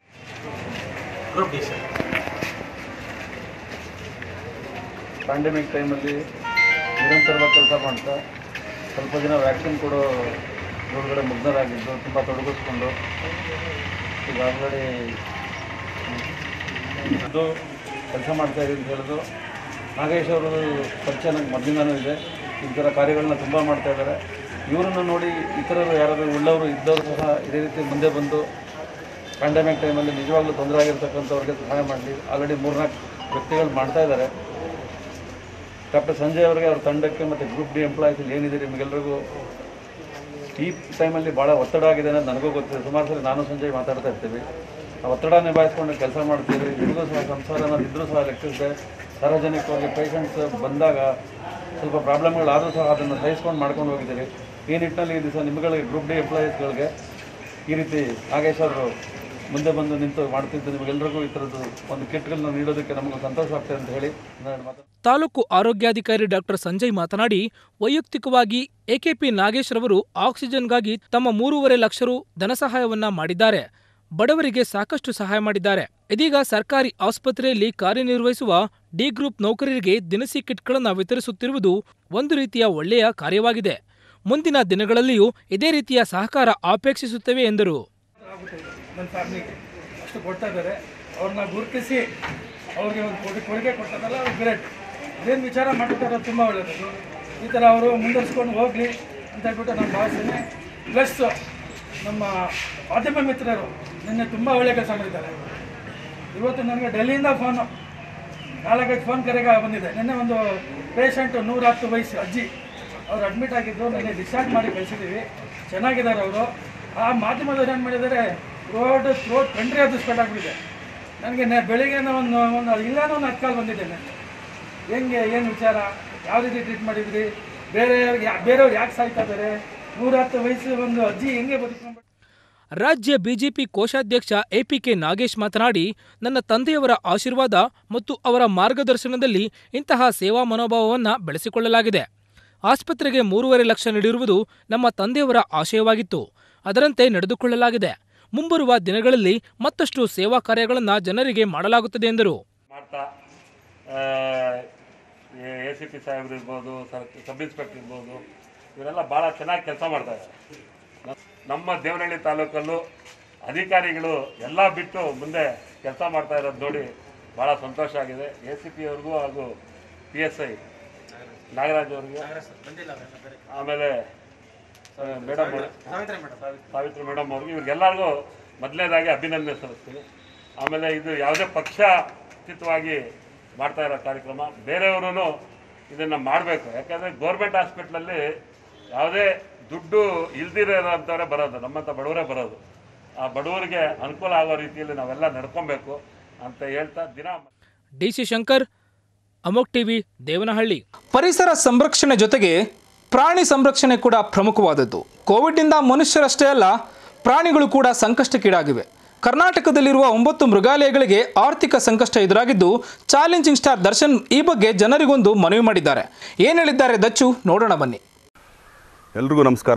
ಪ್ಯಾಂಡಮಿಕ್ ಟೈಮಲ್ಲಿ ನಿರಂತರವಾಗಿ ಕೆಲಸ ಮಾಡ್ತಾ ಸ್ವಲ್ಪ ದಿನ ವ್ಯಾಕ್ಸಿನ್ ಕೊಡೋ ಒಳಗಡೆ ಮುಗ್ಧರಾಗಿದ್ದು ತುಂಬ ತೊಡಗಿಸ್ಕೊಂಡು ಈಗ ಆಲ್ರೆಡಿ ಇದು ಕೆಲಸ ಮಾಡ್ತಾ ಇದ್ದೀವಿ ಅಂತ ಹೇಳಿದ್ರು ನಾಗೇಶ್ ಅವರು ಪರಿಚಯ ನಂಗೆ ಮೊದಲಿಂದನೂ ಇದೆ ಈ ಥರ ಕಾರ್ಯಗಳನ್ನ ತುಂಬ ಮಾಡ್ತಾ ಇದ್ದಾರೆ ಇವರನ್ನು ನೋಡಿ ಇತರರು ಯಾರಾದರೂ ಉಳ್ಳವರು ಇದ್ದವರು ಸಹ ಇದೇ ರೀತಿ ಮುಂದೆ ಬಂದು ಪ್ಯಾಂಡಮಿಕ್ ಟೈಮಲ್ಲಿ ನಿಜವಾಗ್ಲೂ ತೊಂದರೆ ಆಗಿರ್ತಕ್ಕಂಥವ್ರಿಗೆ ಸಹಾಯ ಮಾಡಲಿ ಆಲ್ರೆಡಿ ಮೂರ್ನಾಲ್ಕು ವ್ಯಕ್ತಿಗಳು ಮಾಡ್ತಾ ಇದ್ದಾರೆ ಡಾಕ್ಟರ್ ಸಂಜಯ್ ಅವರಿಗೆ ಅವ್ರ ತಂಡಕ್ಕೆ ಮತ್ತು ಗ್ರೂಪ್ ಡಿ ಎಂಪ್ಲಾಯೀಸ್ ಏನಿದೆ ನಿಮಗೆಲ್ಲರಿಗೂ ಈ ಟೈಮಲ್ಲಿ ಭಾಳ ಒತ್ತಡ ಆಗಿದೆ ಅನ್ನೋದು ನನಗೂ ಗೊತ್ತಿದೆ ಸುಮಾರು ಸರಿ ನಾನು ಸಂಜಯ್ ಮಾತಾಡ್ತಾ ಇರ್ತೀವಿ ಆ ಒತ್ತಡ ನಿಭಾಯಿಸ್ಕೊಂಡು ಕೆಲಸ ಮಾಡ್ತೀವಿ ನಿಮಗೂ ಸಹ ಸಂಸಾರ ಅನ್ನೋದು ಇದ್ರೂ ಸಹ ಲೆಕ್ಕಿಸದೆ ಸಾರ್ವಜನಿಕವಾಗಿ ಪೇಷಂಟ್ಸ್ ಬಂದಾಗ ಸ್ವಲ್ಪ ಪ್ರಾಬ್ಲಮ್ಗಳಾದರೂ ಸಹ ಅದನ್ನು ಸಹಿಸ್ಕೊಂಡು ಮಾಡ್ಕೊಂಡು ಹೋಗಿದ್ದೀರಿ ಈ ನಿಟ್ಟಿನಲ್ಲಿ ಈ ದಿವಸ ನಿಮ್ಗಳಿಗೆ ಗ್ರೂಪ್ ಡಿ ಎಂಪ್ಲಾಯೀಸ್ಗಳಿಗೆ ಈ ರೀತಿ ನಾಗೇಶ್ ಅವರು ಮುಂದೆ ಬಂದು ನಿಂತು ಮಾಡ್ತಿದ್ದು ನಿಮಗೆಲ್ಲರಿಗೂ ಈ ಥರದ್ದು ಒಂದು ಕಿಟ್ಗಳನ್ನ ನೀಡೋದಕ್ಕೆ ನಮಗೂ ಸಂತೋಷ ಆಗ್ತದೆ ಅಂತ ಹೇಳಿ ನಾನು ಮಾತು ತಾಲೂಕು ಆರೋಗ್ಯಾಧಿಕಾರಿ ಡಾಕ್ಟರ್ ಸಂಜಯ್ ಮಾತನಾಡಿ ವೈಯಕ್ತಿಕವಾಗಿ ಎಕೆಪಿ ನಾಗೇಶ್ ರವರು ಆಕ್ಸಿಜನ್ಗಾಗಿ ತಮ್ಮ ಮೂರುವರೆ ಲಕ್ಷ ರು ಧನಸಹಾಯವನ್ನ ಮಾಡಿದ್ದಾರೆ ಬಡವರಿಗೆ ಸಾಕಷ್ಟು ಸಹಾಯ ಮಾಡಿದ್ದಾರೆ ಇದೀಗ ಸರ್ಕಾರಿ ಆಸ್ಪತ್ರೆಯಲ್ಲಿ ಕಾರ್ಯನಿರ್ವಹಿಸುವ ಡಿ ಗ್ರೂಪ್ ನೌಕರರಿಗೆ ದಿನಸಿ ಕಿಟ್ಗಳನ್ನು ವಿತರಿಸುತ್ತಿರುವುದು ಒಂದು ರೀತಿಯ ಒಳ್ಳೆಯ ಕಾರ್ಯವಾಗಿದೆ ಮುಂದಿನ ದಿನಗಳಲ್ಲಿಯೂ ಇದೇ ರೀತಿಯ ಸಹಕಾರ ಅಪೇಕ್ಷಿಸುತ್ತೇವೆ ಎಂದರು ನನ್ನ ಫ್ಯಾಮಿಲಿಗೆ ಅಷ್ಟು ಕೊಡ್ತಾ ಇದ್ದಾರೆ ಅವ್ರನ್ನ ಗುರುತಿಸಿ ಅವ್ರಿಗೆ ಒಂದು ಕೊಡುಗೆ ಕೊಡುಗೆ ಕೊಡ್ತಾರಲ್ಲ ಅದು ಗ್ರೇಟ್ ಅದೇನು ವಿಚಾರ ಮಾಡ್ತಾರೆ ಅದು ತುಂಬ ಒಳ್ಳೆಯದು ಈ ಥರ ಅವರು ಮುಂದುವರಿಸ್ಕೊಂಡು ಹೋಗಲಿ ಅಂತ ಹೇಳ್ಬಿಟ್ಟು ನಾನು ಭಾವಿಸ್ತೀನಿ ಪ್ಲಸ್ ನಮ್ಮ ಮಾಧ್ಯಮ ಮಿತ್ರರು ನಿನ್ನೆ ತುಂಬ ಒಳ್ಳೆಯ ಕೆಲಸ ಮಾಡಿದ್ದಾರೆ ಇವತ್ತು ನನಗೆ ಡೆಲ್ಲಿಯಿಂದ ಫೋನು ನಾಲ್ಕೈದು ಫೋನ್ ಕರೆಗೆ ಬಂದಿದೆ ನಿನ್ನೆ ಒಂದು ಪೇಷಂಟು ನೂರ ಹತ್ತು ವಯಸ್ಸು ಅಜ್ಜಿ ಅವ್ರು ಅಡ್ಮಿಟ್ ಆಗಿದ್ದು ನಿನ್ನೆ ಡಿಸ್ಚಾರ್ಜ್ ಮಾಡಿ ಕಳಿಸಿದ್ದೀವಿ ಚೆನ್ನಾಗಿದ್ದಾರೆ ಅವರು ಆ ಮಾಧ್ಯಮದವ್ರು ಏನು ಮಾಡಿದ್ದಾರೆ ರೋಡ್ ರೋಡ್ ಕಂಡ್ರಿ ಅದು ಸ್ಟಾರ್ಟ್ ಆಗಿಬಿಟ್ಟಿದೆ ನನಗೆ ನೆ ಬೆಳಿಗ್ಗೆ ಒಂದು ಒಂದು ಇಲ್ಲಾನು ಒಂದು ಹತ್ತು ಕಾಲ್ ಬಂದಿದ್ದೇನೆ ಹೆಂಗೆ ಏನು ವಿಚಾರ ಯಾವ ರೀತಿ ಟ್ರೀಟ್ ಮಾಡಿದ್ರಿ ಬೇರೆಯವ್ರಿಗೆ ಯಾ- ಬೇರೆಯವ್ರು ಯಾಕೆ ಸಾಯ್ತಾ ಇದ್ದಾರೆ ನೂರ ಹತ್ತು ವಯಸ್ಸು ಒಂದು ಅಜ್ಜಿ ಹೆಂಗೆ ಬದುಕೊಂಡು ರಾಜ್ಯ ಬಿಜೆಪಿ ಕೋಶಾಧ್ಯಕ್ಷ ಎಪಿಕೆ ನಾಗೇಶ್ ಮಾತನಾಡಿ ನನ್ನ ತಂದೆಯವರ ಆಶೀರ್ವಾದ ಮತ್ತು ಅವರ ಮಾರ್ಗದರ್ಶನದಲ್ಲಿ ಇಂತಹ ಸೇವಾ ಮನೋಭಾವವನ್ನು ಬೆಳೆಸಿಕೊಳ್ಳಲಾಗಿದೆ ಆಸ್ಪತ್ರೆಗೆ ಮೂರುವರೆ ಲಕ್ಷ ನೀಡಿರುವುದು ನಮ್ಮ ತಂದೆಯವರ ಆಶಯವಾಗಿತ್ತು ಅದರಂತೆ ನಡೆದುಕೊಳ್ಳಲಾಗಿದೆ ಮುಂಬರುವ ದಿನಗಳಲ್ಲಿ ಮತ್ತಷ್ಟು ಸೇವಾ ಕಾರ್ಯಗಳನ್ನು ಜನರಿಗೆ ಮಾಡಲಾಗುತ್ತದೆ ಎಂದರು ಮಾಡ್ತಾ ಎ ಸಿ ಪಿ ಸಾಹೇಬ್ರು ಇರ್ಬೋದು ಸಬ್ ಇನ್ಸ್ಪೆಕ್ಟರ್ ಇರ್ಬೋದು ಇವರೆಲ್ಲ ಭಾಳ ಚೆನ್ನಾಗಿ ಕೆಲಸ ಮಾಡ್ತಾ ಇದ್ದಾರೆ ನಮ್ಮ ದೇವನಹಳ್ಳಿ ತಾಲೂಕಲ್ಲೂ ಅಧಿಕಾರಿಗಳು ಎಲ್ಲ ಬಿಟ್ಟು ಮುಂದೆ ಕೆಲಸ ಮಾಡ್ತಾ ಇರೋದು ನೋಡಿ ಭಾಳ ಸಂತೋಷ ಆಗಿದೆ ಎ ಸಿ ಪಿ ಅವ್ರಿಗೂ ಹಾಗೂ ಪಿ ಎಸ್ ಐ ನಾಗರಾಜ್ ಅವ್ರಿಗೆ ಆಮೇಲೆ ಮೇಡಮ್ ಸಾವಿತ್ರಿ ಮೇಡಮ್ ಅವ್ರಿಗೆ ಇವ್ರಿಗೆಲ್ಲರಿಗೂ ಮೊದಲನೇದಾಗಿ ಅಭಿನಂದನೆ ಸಲ್ಲಿಸ್ತೀನಿ ಆಮೇಲೆ ಇದು ಯಾವುದೇ ಪಕ್ಷಾತೀತವಾಗಿ ಮಾಡ್ತಾ ಇರೋ ಕಾರ್ಯಕ್ರಮ ಬೇರೆಯವರು ಇದನ್ನು ಮಾಡಬೇಕು ಯಾಕಂದರೆ ಗೌರ್ಮೆಂಟ್ ಹಾಸ್ಪಿಟ್ಲಲ್ಲಿ ಯಾವುದೇ ದುಡ್ಡು ಇಲ್ದಿರೋಂಥವರೇ ಬರೋದು ನಮ್ಮಂಥ ಬಡವರೇ ಬರೋದು ಆ ಬಡವರಿಗೆ ಅನುಕೂಲ ಆಗೋ ರೀತಿಯಲ್ಲಿ ನಾವೆಲ್ಲ ನಡ್ಕೊಬೇಕು ಅಂತ ಹೇಳ್ತಾ ದಿನ ಡಿಸಿ ಶಂಕರ್ ಅಮೋಕ್ ಟಿವಿ ದೇವನಹಳ್ಳಿ ಪರಿಸರ ಸಂರಕ್ಷಣೆ ಜೊತೆಗೆ ಪ್ರಾಣಿ ಸಂರಕ್ಷಣೆ ಕೂಡ ಪ್ರಮುಖವಾದದ್ದು ಕೋವಿಡ್ನಿಂದ ಮನುಷ್ಯರಷ್ಟೇ ಅಲ್ಲ ಪ್ರಾಣಿಗಳು ಕೂಡ ಸಂಕಷ್ಟಕ್ಕೀಡಾಗಿವೆ ಕರ್ನಾಟಕದಲ್ಲಿರುವ ಒಂಬತ್ತು ಮೃಗಾಲಯಗಳಿಗೆ ಆರ್ಥಿಕ ಸಂಕಷ್ಟ ಎದುರಾಗಿದ್ದು ಚಾಲೆಂಜಿಂಗ್ ಸ್ಟಾರ್ ದರ್ಶನ್ ಈ ಬಗ್ಗೆ ಜನರಿಗೊಂದು ಮನವಿ ಮಾಡಿದ್ದಾರೆ ಏನು ಹೇಳಿದ್ದಾರೆ ದಚ್ಚು ನೋಡೋಣ ಬನ್ನಿ ಎಲ್ರಿಗೂ ನಮಸ್ಕಾರ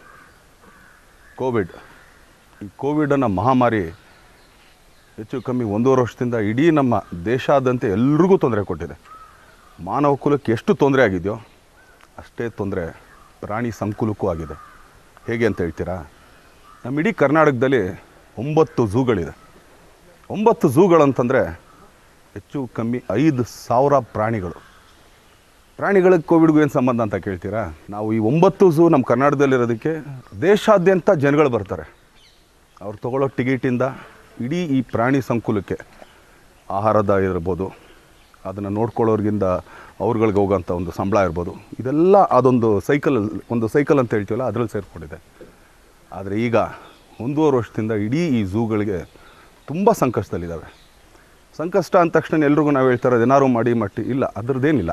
ಕೋವಿಡ್ ಈ ಕೋವಿಡ್ ಅನ್ನೋ ಮಹಾಮಾರಿ ಹೆಚ್ಚು ಕಮ್ಮಿ ಒಂದೂವರೆ ವರ್ಷದಿಂದ ಇಡೀ ನಮ್ಮ ದೇಶಾದ್ಯಂತ ಎಲ್ರಿಗೂ ತೊಂದರೆ ಕೊಟ್ಟಿದೆ ಮಾನವ ಕುಲಕ್ಕೆ ಎಷ್ಟು ತೊಂದರೆ ಆಗಿದೆಯೋ ಅಷ್ಟೇ ತೊಂದರೆ ಪ್ರಾಣಿ ಸಂಕುಲಕ್ಕೂ ಆಗಿದೆ ಹೇಗೆ ಅಂತ ಹೇಳ್ತೀರಾ ನಮ್ಮ ಇಡೀ ಕರ್ನಾಟಕದಲ್ಲಿ ಒಂಬತ್ತು ಝೂಗಳಿದೆ ಒಂಬತ್ತು ಝೂಗಳಂತಂದರೆ ಹೆಚ್ಚು ಕಮ್ಮಿ ಐದು ಸಾವಿರ ಪ್ರಾಣಿಗಳು ಪ್ರಾಣಿಗಳಿಗೆ ಕೋವಿಡ್ಗೂ ಏನು ಸಂಬಂಧ ಅಂತ ಕೇಳ್ತೀರಾ ನಾವು ಈ ಒಂಬತ್ತು ಝೂ ನಮ್ಮ ಕರ್ನಾಟಕದಲ್ಲಿರೋದಕ್ಕೆ ದೇಶಾದ್ಯಂತ ಜನಗಳು ಬರ್ತಾರೆ ಅವ್ರು ತಗೊಳ್ಳೋ ಟಿಕೆಟಿಂದ ಇಡೀ ಈ ಪ್ರಾಣಿ ಸಂಕುಲಕ್ಕೆ ಆಹಾರದ ಇರ್ಬೋದು ಅದನ್ನು ನೋಡ್ಕೊಳ್ಳೋರ್ಗಿಂದ ಅವ್ರುಗಳಿಗೆ ಹೋಗೋಂಥ ಒಂದು ಸಂಬಳ ಇರ್ಬೋದು ಇದೆಲ್ಲ ಅದೊಂದು ಸೈಕಲ್ ಒಂದು ಸೈಕಲ್ ಅಂತ ಹೇಳ್ತೀವಲ್ಲ ಅದರಲ್ಲಿ ಸೇರಿಕೊಂಡಿದೆ ಆದರೆ ಈಗ ಒಂದೂವರೆ ವರ್ಷದಿಂದ ಇಡೀ ಈ ಝೂಗಳಿಗೆ ತುಂಬ ಸಂಕಷ್ಟದಲ್ಲಿದ್ದಾವೆ ಸಂಕಷ್ಟ ಅಂದ ತಕ್ಷಣ ಎಲ್ರಿಗೂ ನಾವು ಹೇಳ್ತಾ ಇರೋದು ಏನಾರು ಮಾಡಿ ಮಟ್ಟಿ ಇಲ್ಲ ಅದರದ್ದೇನಿಲ್ಲ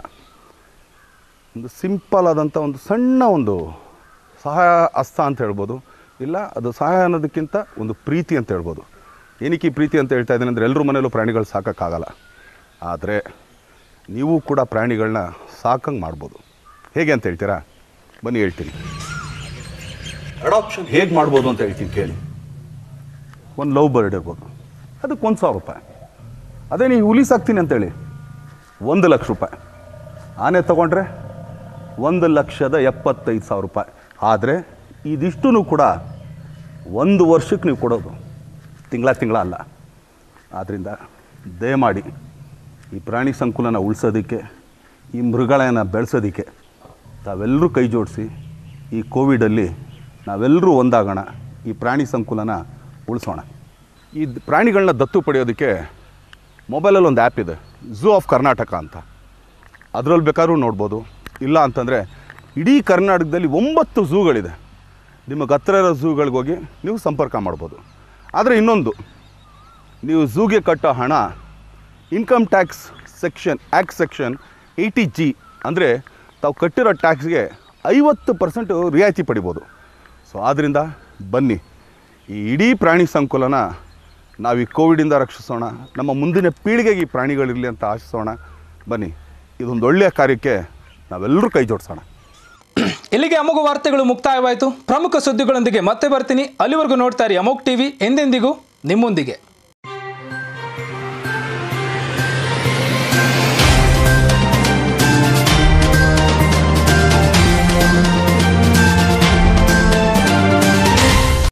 ಒಂದು ಸಿಂಪಲ್ ಆದಂಥ ಒಂದು ಸಣ್ಣ ಒಂದು ಸಹಾಯ ಹಸ್ತ ಅಂತ ಹೇಳ್ಬೋದು ಇಲ್ಲ ಅದು ಸಹಾಯ ಅನ್ನೋದಕ್ಕಿಂತ ಒಂದು ಪ್ರೀತಿ ಅಂತ ಹೇಳ್ಬೋದು ಏನಕ್ಕೆ ಈ ಪ್ರೀತಿ ಅಂತ ಹೇಳ್ತಾ ಇದ್ದೀನಿ ಅಂದರೆ ಎಲ್ಲರ ಮನೇಲೂ ಪ್ರಾಣಿಗಳು ಸಾಕೋಕ್ಕಾಗಲ್ಲ ಆದರೆ ನೀವು ಕೂಡ ಪ್ರಾಣಿಗಳನ್ನ ಸಾಕಂಗೆ ಮಾಡ್ಬೋದು ಹೇಗೆ ಅಂತ ಹೇಳ್ತೀರಾ ಬನ್ನಿ ಹೇಳ್ತೀನಿ ಅಡಾಪ್ಷನ್ ಹೇಗೆ ಮಾಡ್ಬೋದು ಅಂತ ಹೇಳ್ತೀನಿ ಕೇಳಿ ಒಂದು ಲವ್ ಬರ್ಡ್ ಇರ್ಬೋದು ಅದಕ್ಕೆ ಒಂದು ಸಾವಿರ ರೂಪಾಯಿ ಅದೇ ನೀವು ಹುಲಿ ಸಾಕ್ತೀನಿ ಅಂತೇಳಿ ಒಂದು ಲಕ್ಷ ರೂಪಾಯಿ ಆನೆ ತೊಗೊಂಡ್ರೆ ಒಂದು ಲಕ್ಷದ ಎಪ್ಪತ್ತೈದು ಸಾವಿರ ರೂಪಾಯಿ ಆದರೆ ಇದಿಷ್ಟೂ ಕೂಡ ಒಂದು ವರ್ಷಕ್ಕೆ ನೀವು ಕೊಡೋದು ತಿಂಗಳ ತಿಂಗಳ ಅಲ್ಲ ಆದ್ದರಿಂದ ದಯಮಾಡಿ ಈ ಪ್ರಾಣಿ ಸಂಕುಲನ ಉಳಿಸೋದಕ್ಕೆ ಈ ಮೃಗಗಳನ್ನ ಬೆಳೆಸೋದಕ್ಕೆ ತಾವೆಲ್ಲರೂ ಕೈ ಜೋಡಿಸಿ ಈ ಕೋವಿಡಲ್ಲಿ ನಾವೆಲ್ಲರೂ ಒಂದಾಗೋಣ ಈ ಪ್ರಾಣಿ ಸಂಕುಲನ ಉಳಿಸೋಣ ಈ ದ್- ಪ್ರಾಣಿಗಳನ್ನ ದತ್ತು ಪಡೆಯೋದಕ್ಕೆ ಮೊಬೈಲಲ್ಲಿ ಒಂದು ಆ್ಯಪ್ ಇದೆ ಝೂ ಆಫ್ ಕರ್ನಾಟಕ ಅಂತ ಅದರಲ್ಲಿ ಬೇಕಾದ್ರೂ ನೋಡ್ಬೋದು ಇಲ್ಲ ಅಂತಂದರೆ ಇಡೀ ಕರ್ನಾಟಕದಲ್ಲಿ ಒಂಬತ್ತು ಝೂಗಳಿದೆ ನಿಮಗೆ ಹತ್ರ ಇರೋ ಝೂಗಳಿಗೆ ಹೋಗಿ ನೀವು ಸಂಪರ್ಕ ಮಾಡ್ಬೋದು ಆದರೆ ಇನ್ನೊಂದು ನೀವು ಝೂಗೆ ಕಟ್ಟೋ ಹಣ income tax section act section eighty G ಅಂದರೆ ತಾವು ಕಟ್ಟಿರೋ ಟ್ಯಾಕ್ಸ್ಗೆ ಐವತ್ತು ಪರ್ಸೆಂಟು ರಿಯಾಯಿತಿ ಪಡಿಬೋದು ಸೊ ಆದ್ದರಿಂದ ಬನ್ನಿ ಈ ಇಡೀ ಪ್ರಾಣಿ ಸಂಕುಲನ ನಾವು ಈ ಕೋವಿಡಿಂದ ರಕ್ಷಿಸೋಣ ನಮ್ಮ ಮುಂದಿನ ಪೀಳಿಗೆಗೆ ಈ ಪ್ರಾಣಿಗಳಿರಲಿ ಅಂತ ಆಶಿಸೋಣ ಬನ್ನಿ ಇದೊಂದು ಒಳ್ಳೆಯ ಕಾರ್ಯಕ್ಕೆ ನಾವೆಲ್ಲರೂ ಕೈ ಜೋಡಿಸೋಣ ಇಲ್ಲಿಗೆ ಅಮೋಘ ವಾರ್ತೆಗಳು ಮುಕ್ತಾಯವಾಯಿತು ಪ್ರಮುಖ ಸುದ್ದಿಗಳೊಂದಿಗೆ ಮತ್ತೆ ಬರ್ತೀನಿ ಅಲ್ಲಿವರೆಗೂ ನೋಡ್ತಾ ಇರಿ ಅಮೋಕ್ ಟಿವಿ ಎಂದೆಂದಿಗೂ ನಿಮ್ಮೊಂದಿಗೆ